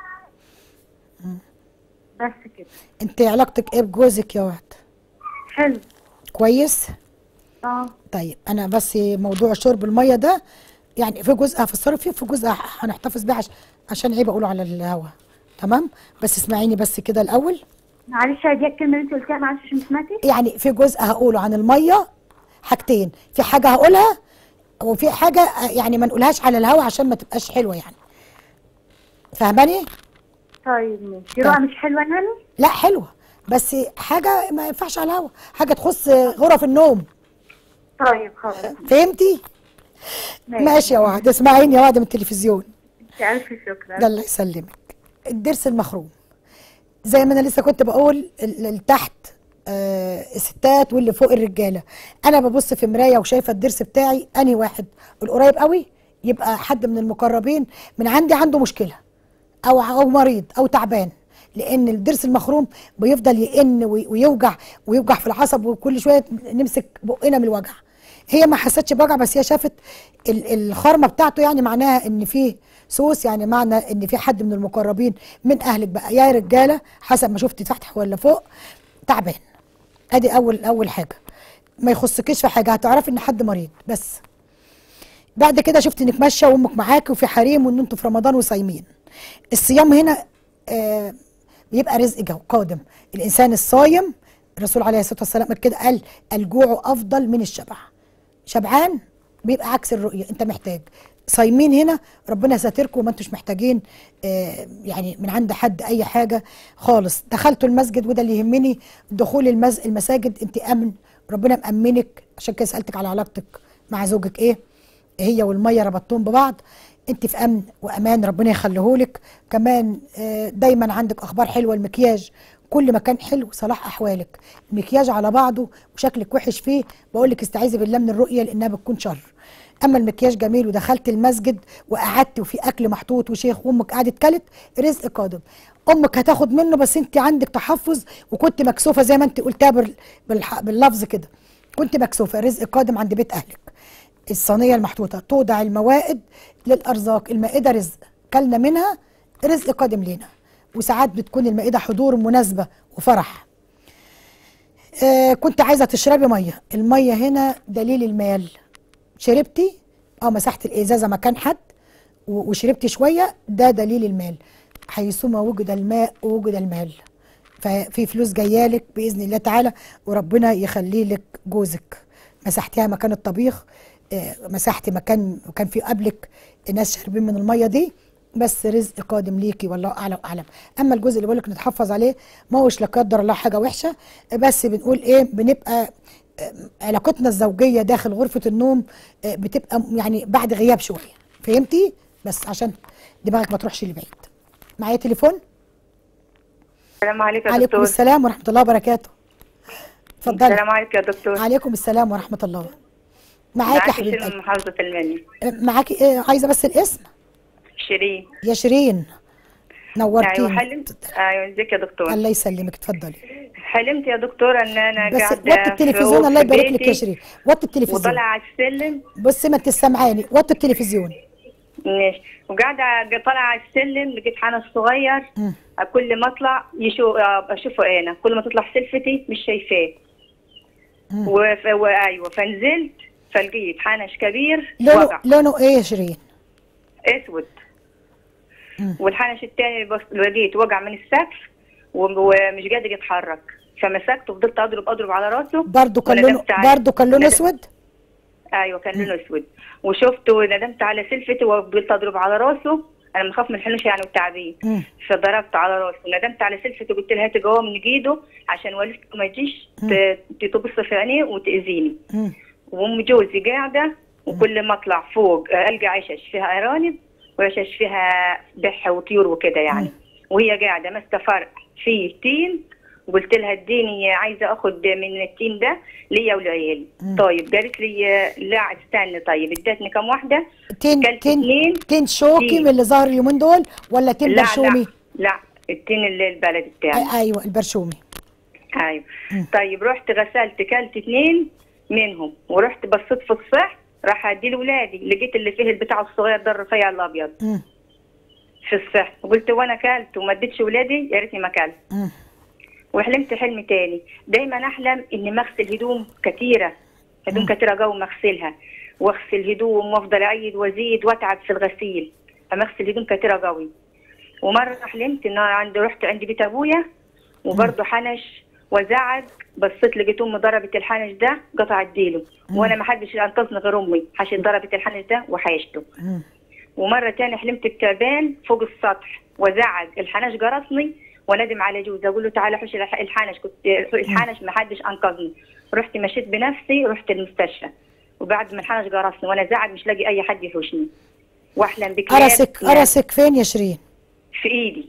بس كده انت علاقتك ايه بجوزك يا وعد حلو كويس اه طيب انا بس موضوع شرب الميه ده يعني في جزء هفسره فيه في جزء هنحتفظ بيه عش- عشان عيب اقوله على الهوا تمام بس اسمعيني بس كده الاول معلش دي الكلمه اللي انت قلتيها معلش عشان مش سمعتي يعني في جزء هقوله عن الميه حاجتين في حاجه هقولها وفي حاجه يعني ما نقولهاش على الهوا عشان ما تبقاش حلوه يعني فاهماني طيب ماشي رؤى مش حلوه يعني لا حلوه بس حاجه ما ينفعش على الهوا حاجه تخص غرف النوم طيب خلاص فهمتي ماشي يا وعد اسمعيني يا وعد من التلفزيون الف شكرا ده الله يسلمك الضرس المخروم زي ما انا لسه كنت بقول ال- اللي تحت آه الستات واللي فوق الرجاله انا ببص في مرايه وشايفه الضرس بتاعي اني واحد القريب قوي يبقى حد من المقربين من عندي عنده مشكله او او مريض او تعبان لان الضرس المخروم بيفضل يئن وي- ويوجع ويوجع في العصب وكل شويه نمسك بقنا من الوجع هي ما حستش بوجع بس هي شافت ال- الخرمه بتاعته يعني معناها ان فيه سوس يعني معنى ان في حد من المقربين من اهلك بقى يا رجاله حسب ما شفتي تحت ولا فوق تعبان ادي اول اول حاجه ما يخصكيش في حاجه هتعرفي ان حد مريض بس بعد كده شفت انك ماشيه وامك معاكي وفي حريم وان انتوا في رمضان وصايمين الصيام هنا آه بيبقى رزق جو قادم الانسان الصايم الرسول عليه الصلاه والسلام كده قال الجوع افضل من الشبع شبعان بيبقى عكس الرؤيه انت محتاج صايمين هنا ربنا ساتركم وما انتوش محتاجين آه يعني من عند حد اي حاجه خالص دخلتوا المسجد وده اللي يهمني دخول المز... المساجد انت امن ربنا مامنك عشان كده سالتك على علاقتك مع زوجك ايه هي والميه ربطتهم ببعض انت في امن وامان ربنا يخليهولك كمان آه، دايما عندك اخبار حلوه المكياج كل ما كان حلو صلاح احوالك المكياج على بعضه وشكلك وحش فيه بقول لك استعيذي بالله من الرؤيه لانها بتكون شر اما المكياج جميل ودخلت المسجد وقعدت وفي اكل محطوط وشيخ وامك قعدت كلت رزق قادم امك هتاخد منه بس انت عندك تحفظ وكنت مكسوفه زي ما انت قلتها بال- بالح- باللفظ كده كنت مكسوفه رزق قادم عند بيت اهلك الصينيه المحطوطه توضع الموائد للارزاق المائده رزق كلنا منها رزق قادم لينا وساعات بتكون المائده حضور مناسبه وفرح آه كنت عايزه تشربي ميه الميه هنا دليل المال شربتي اه مسحت الازازه مكان حد و- وشربتي شويه ده دليل المال حيثما وجد الماء وجد المال ففي فلوس جايالك باذن الله تعالى وربنا يخلي لك جوزك مسحتيها مكان الطبيخ آه، مسحتي مكان وكان في قبلك ناس شاربين من الميه دي بس رزق قادم ليكي والله اعلم واعلم اما الجزء اللي بقول لك نتحفظ عليه ما هوش لا قدر الله حاجه وحشه بس بنقول ايه بنبقى آه، علاقتنا الزوجيه داخل غرفه النوم آه، بتبقى يعني بعد غياب شويه فهمتي بس عشان دماغك ما تروحش لبعيد معايا تليفون السلام عليكم يا عليكم دكتور السلام ورحمه الله وبركاته اتفضلي السلام عليكم يا دكتور عليكم السلام ورحمه الله معاكي يا معاكي حبيبه شيرين من قلبي محافظة المنيا معاكي إيه عايزه بس الاسم شيرين يا شيرين ايوه نورتيني حلمت ايوه ازيك يا دكتور الله يسلمك اتفضلي حلمت يا دكتور ان انا بس قاعده وطي التلفزيون في- الله في يبارك لك يا بيتي شيرين وطي التلفزيون وطالعه على السلم بصي ما انت سامعاني وطي التلفزيون ماشي وقاعده طالعه على السلم لقيت حنان الصغير مم. كل ما اطلع يشو اشوفه انا كل ما تطلع سلفتي مش شايفاه مم. وف... وايوه فنزلت فلقيت حنش كبير لونه وقع لونه ايه يا شيرين اسود مم. والحنش التاني بس لقيت وقع من السقف و- ومش قادر يتحرك فمسكته فضلت اضرب اضرب على راسه برضه كان لونه وندمت عليه. برضه كان لونه ندم- اسود ايوه كان لونه اسود وشفته ندمت على سلفته وفضلت اضرب على راسه انا بخاف من الحنوشه يعني والتعابين مم. فضربت على راسه ندمت على سلفته قلت لها تجوه من ايده عشان والدته ما تجيش ت- تبص في عينيه وتاذيني مم. وام جوزي قاعده وكل ما اطلع فوق آه، القى عشش فيها ارانب وعشش فيها بح وطيور وكده يعني وهي قاعده ماسكه فرق فيه تين وقلت لها اديني عايزه اخد من التين ده ليا ولعيالي طيب قالت لي آه، لا استني طيب ادتني كم واحده تين كلت تين اتنين تين شوكي تين. من اللي ظهر اليومين دول ولا تين لا برشومي لا لا التين اللي البلد بتاعي آه، ايوه البرشومي ايوه طيب رحت غسلت كلت اتنين منهم ورحت بصيت في الصح راح ادي لاولادي لقيت اللي فيه البتاع الصغير ده الرفيع الابيض مم. في الصح وقلت وانا كلت وما اديتش ولادي يا ريتني ما كلت مم. وحلمت حلم تاني دايما احلم اني مغسل هدوم كتيره هدوم كتيره جو مغسلها واغسل هدوم وافضل اعيد وازيد واتعب في الغسيل فمغسل هدوم كتيره قوي ومره حلمت ان انا عند رحت عند بيت ابويا وبرضه حنش وزعج بصيت لقيت امي ضربت الحنش ده قطعت ديله وانا ما حدش انقذني غير امي عشان ضربت الحنش ده وحيشته مم. ومره تاني حلمت بتعبان فوق السطح وزعج الحنش جرسني وندم على جوزي اقول له تعالى حوش الح- الحنش كنت الحنش ما حدش انقذني رحت مشيت بنفسي رحت المستشفى وبعد ما الحنش جرسني وانا زعج مش لاقي اي حد يحوشني واحلم بكلاب قرصك يعني قرصك فين يا شيرين في ايدي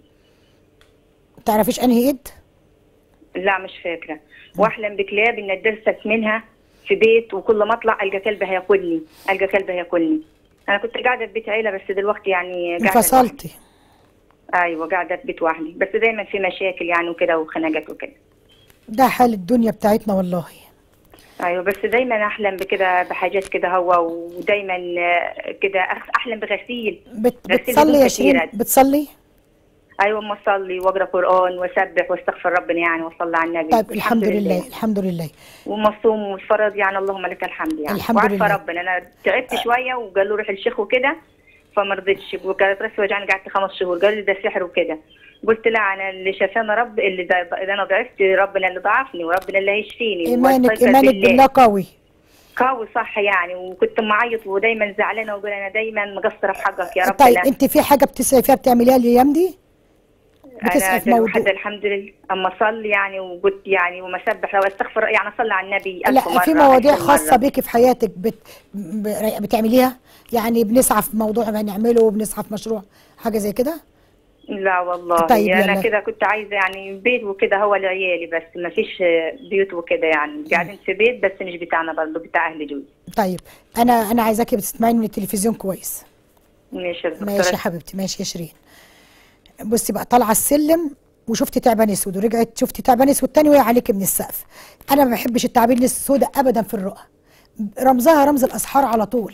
تعرفيش انهي ايد لا مش فاكره واحلم بكلاب ان اتدرست منها في بيت وكل ما اطلع القى كلب هياكلني القى كلب هياكلني انا كنت قاعده في بيت عيله بس دلوقتي يعني قاعده انفصلتي ايوه قاعده في بيت وحدي بس دايما في مشاكل يعني وكده وخناقات وكده ده حال الدنيا بتاعتنا والله ايوه بس دايما احلم بكده بحاجات كده هو ودايما آه، كده أخ- احلم بغسيل بت غسيل بتصلي هدوم يا شيرين كتيرة. بتصلي ايوه اما اصلي واقرا قران واسبح واستغفر ربنا يعني واصلي على النبي طيب الحمد لله الحمد لله وما الصوم والفرض يعني اللهم لك الحمد يعني الحمد وعارفه لله. ربنا انا تعبت شويه وقال له روح الشيخ وكده فما رضيتش وكانت راسي وجعني قعدت خمس شهور قال لي ده سحر وكده قلت لا انا اللي شافاني رب اللي ده ده انا ضعفت ربنا اللي ضعفني وربنا اللي هيشفيني ايمانك واستيقظ ايمانك بالله قوي قوي صح يعني وكنت معيط ودايما زعلانه واقول انا دايما مقصره في حقك يا رب طيب لا. انت في حاجه بتسعي فيها بتعمليها الايام دي بتسعي انا في موضوع دلوقتي الحمد لله اما اصلي يعني وقلت يعني وما اسبح لو استغفر يعني اصلي على النبي ألف لا مرة في مواضيع ألف خاصه مرة. بيكي في حياتك بت... ب- بتعمليها يعني بنسعى في موضوع هنعمله بنسعى في مشروع حاجه زي كده لا والله طيب طيب يلا. انا كده كنت عايزه يعني بيت وكده هو لعيالي بس ما فيش بيوت وكده يعني قاعدين في بيت بس مش بتاعنا برضه بتاع اهل جوزي طيب انا انا عايزاكي بتسمعيني من التلفزيون كويس ماشي يا دكتورة. ماشي يا حبيبتي ماشي يا شيرين بصي بقى طالعه السلم وشفتي تعبان اسود ورجعت شفتي تعبان اسود تاني وقع عليكي من السقف انا ما بحبش التعابين السوداء ابدا في الرؤى رمزها رمز الاسحار على طول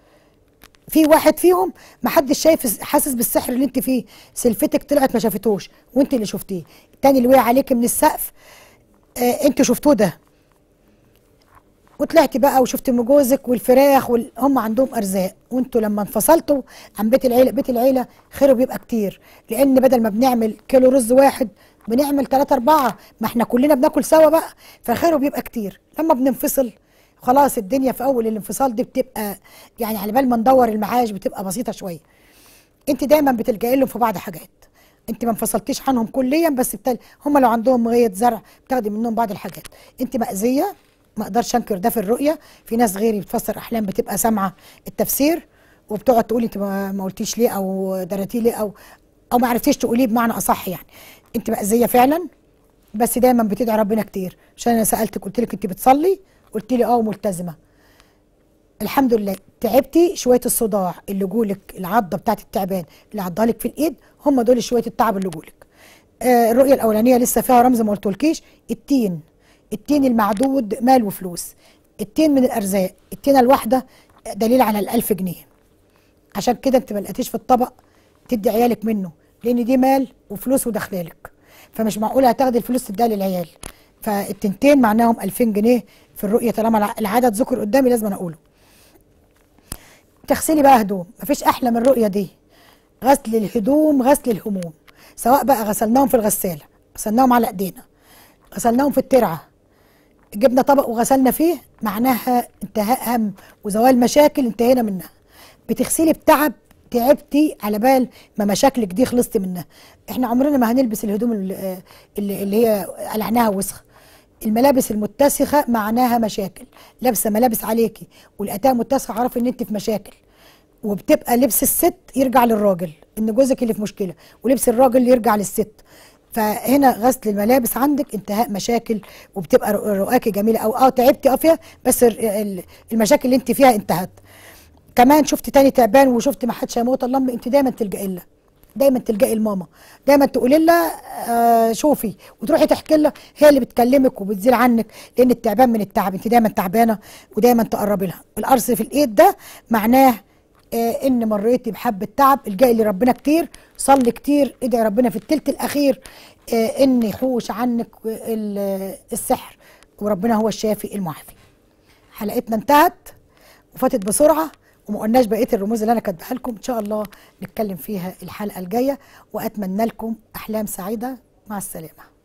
في واحد فيهم ما حدش شايف حاسس بالسحر اللي انت فيه سلفتك طلعت ما شافتوش وانت اللي شفتيه التاني اللي وقع عليكي من السقف آه انت شفتوه ده وطلعتي بقى وشفت ام جوزك والفراخ وال... هم عندهم ارزاق وانتوا لما انفصلتوا عن بيت العيله بيت العيله خيره بيبقى كتير لان بدل ما بنعمل كيلو رز واحد بنعمل ثلاثة أربعة ما احنا كلنا بناكل سوا بقى فخيره بيبقى كتير لما بننفصل خلاص الدنيا في أول الانفصال دي بتبقى يعني على بال ما ندور المعاش بتبقى بسيطة شوية انت دايما بتلجئي لهم في بعض حاجات انت ما انفصلتيش عنهم كليا بس بتل... هم لو عندهم غايه زرع بتاخدي منهم بعض الحاجات انت مأذيه ما اقدرش انكر ده في الرؤيه في ناس غيري بتفسر احلام بتبقى سامعه التفسير وبتقعد تقولي انت ما ما قلتيش ليه او درتيه ليه او او ما عرفتيش تقوليه بمعنى اصح يعني انت مأذيه فعلا بس دايما بتدعي ربنا كتير عشان انا سالتك قلت لك انت بتصلي قلت لي اه ملتزمه الحمد لله تعبتي شويه الصداع اللي جولك العضه بتاعت التعبان اللي عضها لك في الايد هم دول شويه التعب اللي جولك آه الرؤيه الاولانيه لسه فيها رمز ما قلتلكيش التين التين المعدود مال وفلوس التين من الارزاق التينه الواحده دليل على الألف جنيه عشان كده انت ما لقيتيش في الطبق تدي عيالك منه لان دي مال وفلوس وداخلالك فمش معقوله هتاخدي الفلوس تديها للعيال فالتنتين معناهم 2000 جنيه في الرؤيه طالما الع- العدد ذكر قدامي لازم أنا اقوله تغسلي بقى هدوم مفيش احلى من الرؤيه دي غسل الهدوم غسل الهموم سواء بقى غسلناهم في الغساله غسلناهم على ايدينا غسلناهم في الترعه جبنا طبق وغسلنا فيه معناها انتهاء هم وزوال مشاكل انتهينا منها بتغسلي بتعب تعبتي على بال ما مشاكلك دي خلصتي منها احنا عمرنا ما هنلبس الهدوم اللي, اللي اللي هي قلعناها وسخه الملابس المتسخه معناها مشاكل لابسه ملابس عليكي والاتاء متسخه عارف ان انت في مشاكل وبتبقى لبس الست يرجع للراجل ان جوزك اللي في مشكله ولبس الراجل يرجع للست فهنا غسل الملابس عندك انتهاء مشاكل وبتبقى رق- رقاكي جميله او اه تعبتي اه فيها بس ال- ال- المشاكل اللي انت فيها انتهت كمان شفت تاني تعبان وشفت ما حدش هيموت اللهم انت دايما تلجئي لها دايما تلجئي لماما دايما تقولي لها آه شوفي وتروحي تحكي لها هي اللي بتكلمك وبتزيل عنك لان التعبان من التعب انت دايما تعبانه ودايما تقربي لها القرص في الايد ده معناه آه ان مريتي بحبه تعب الجاي لربنا كتير صلي كتير ادعي ربنا في التلت الاخير آه ان يحوش عنك ال- السحر وربنا هو الشافي المعافي حلقتنا انتهت وفاتت بسرعه وما قلناش بقيه الرموز اللي انا كاتباها لكم ان شاء الله نتكلم فيها الحلقه الجايه واتمنى لكم احلام سعيده مع السلامه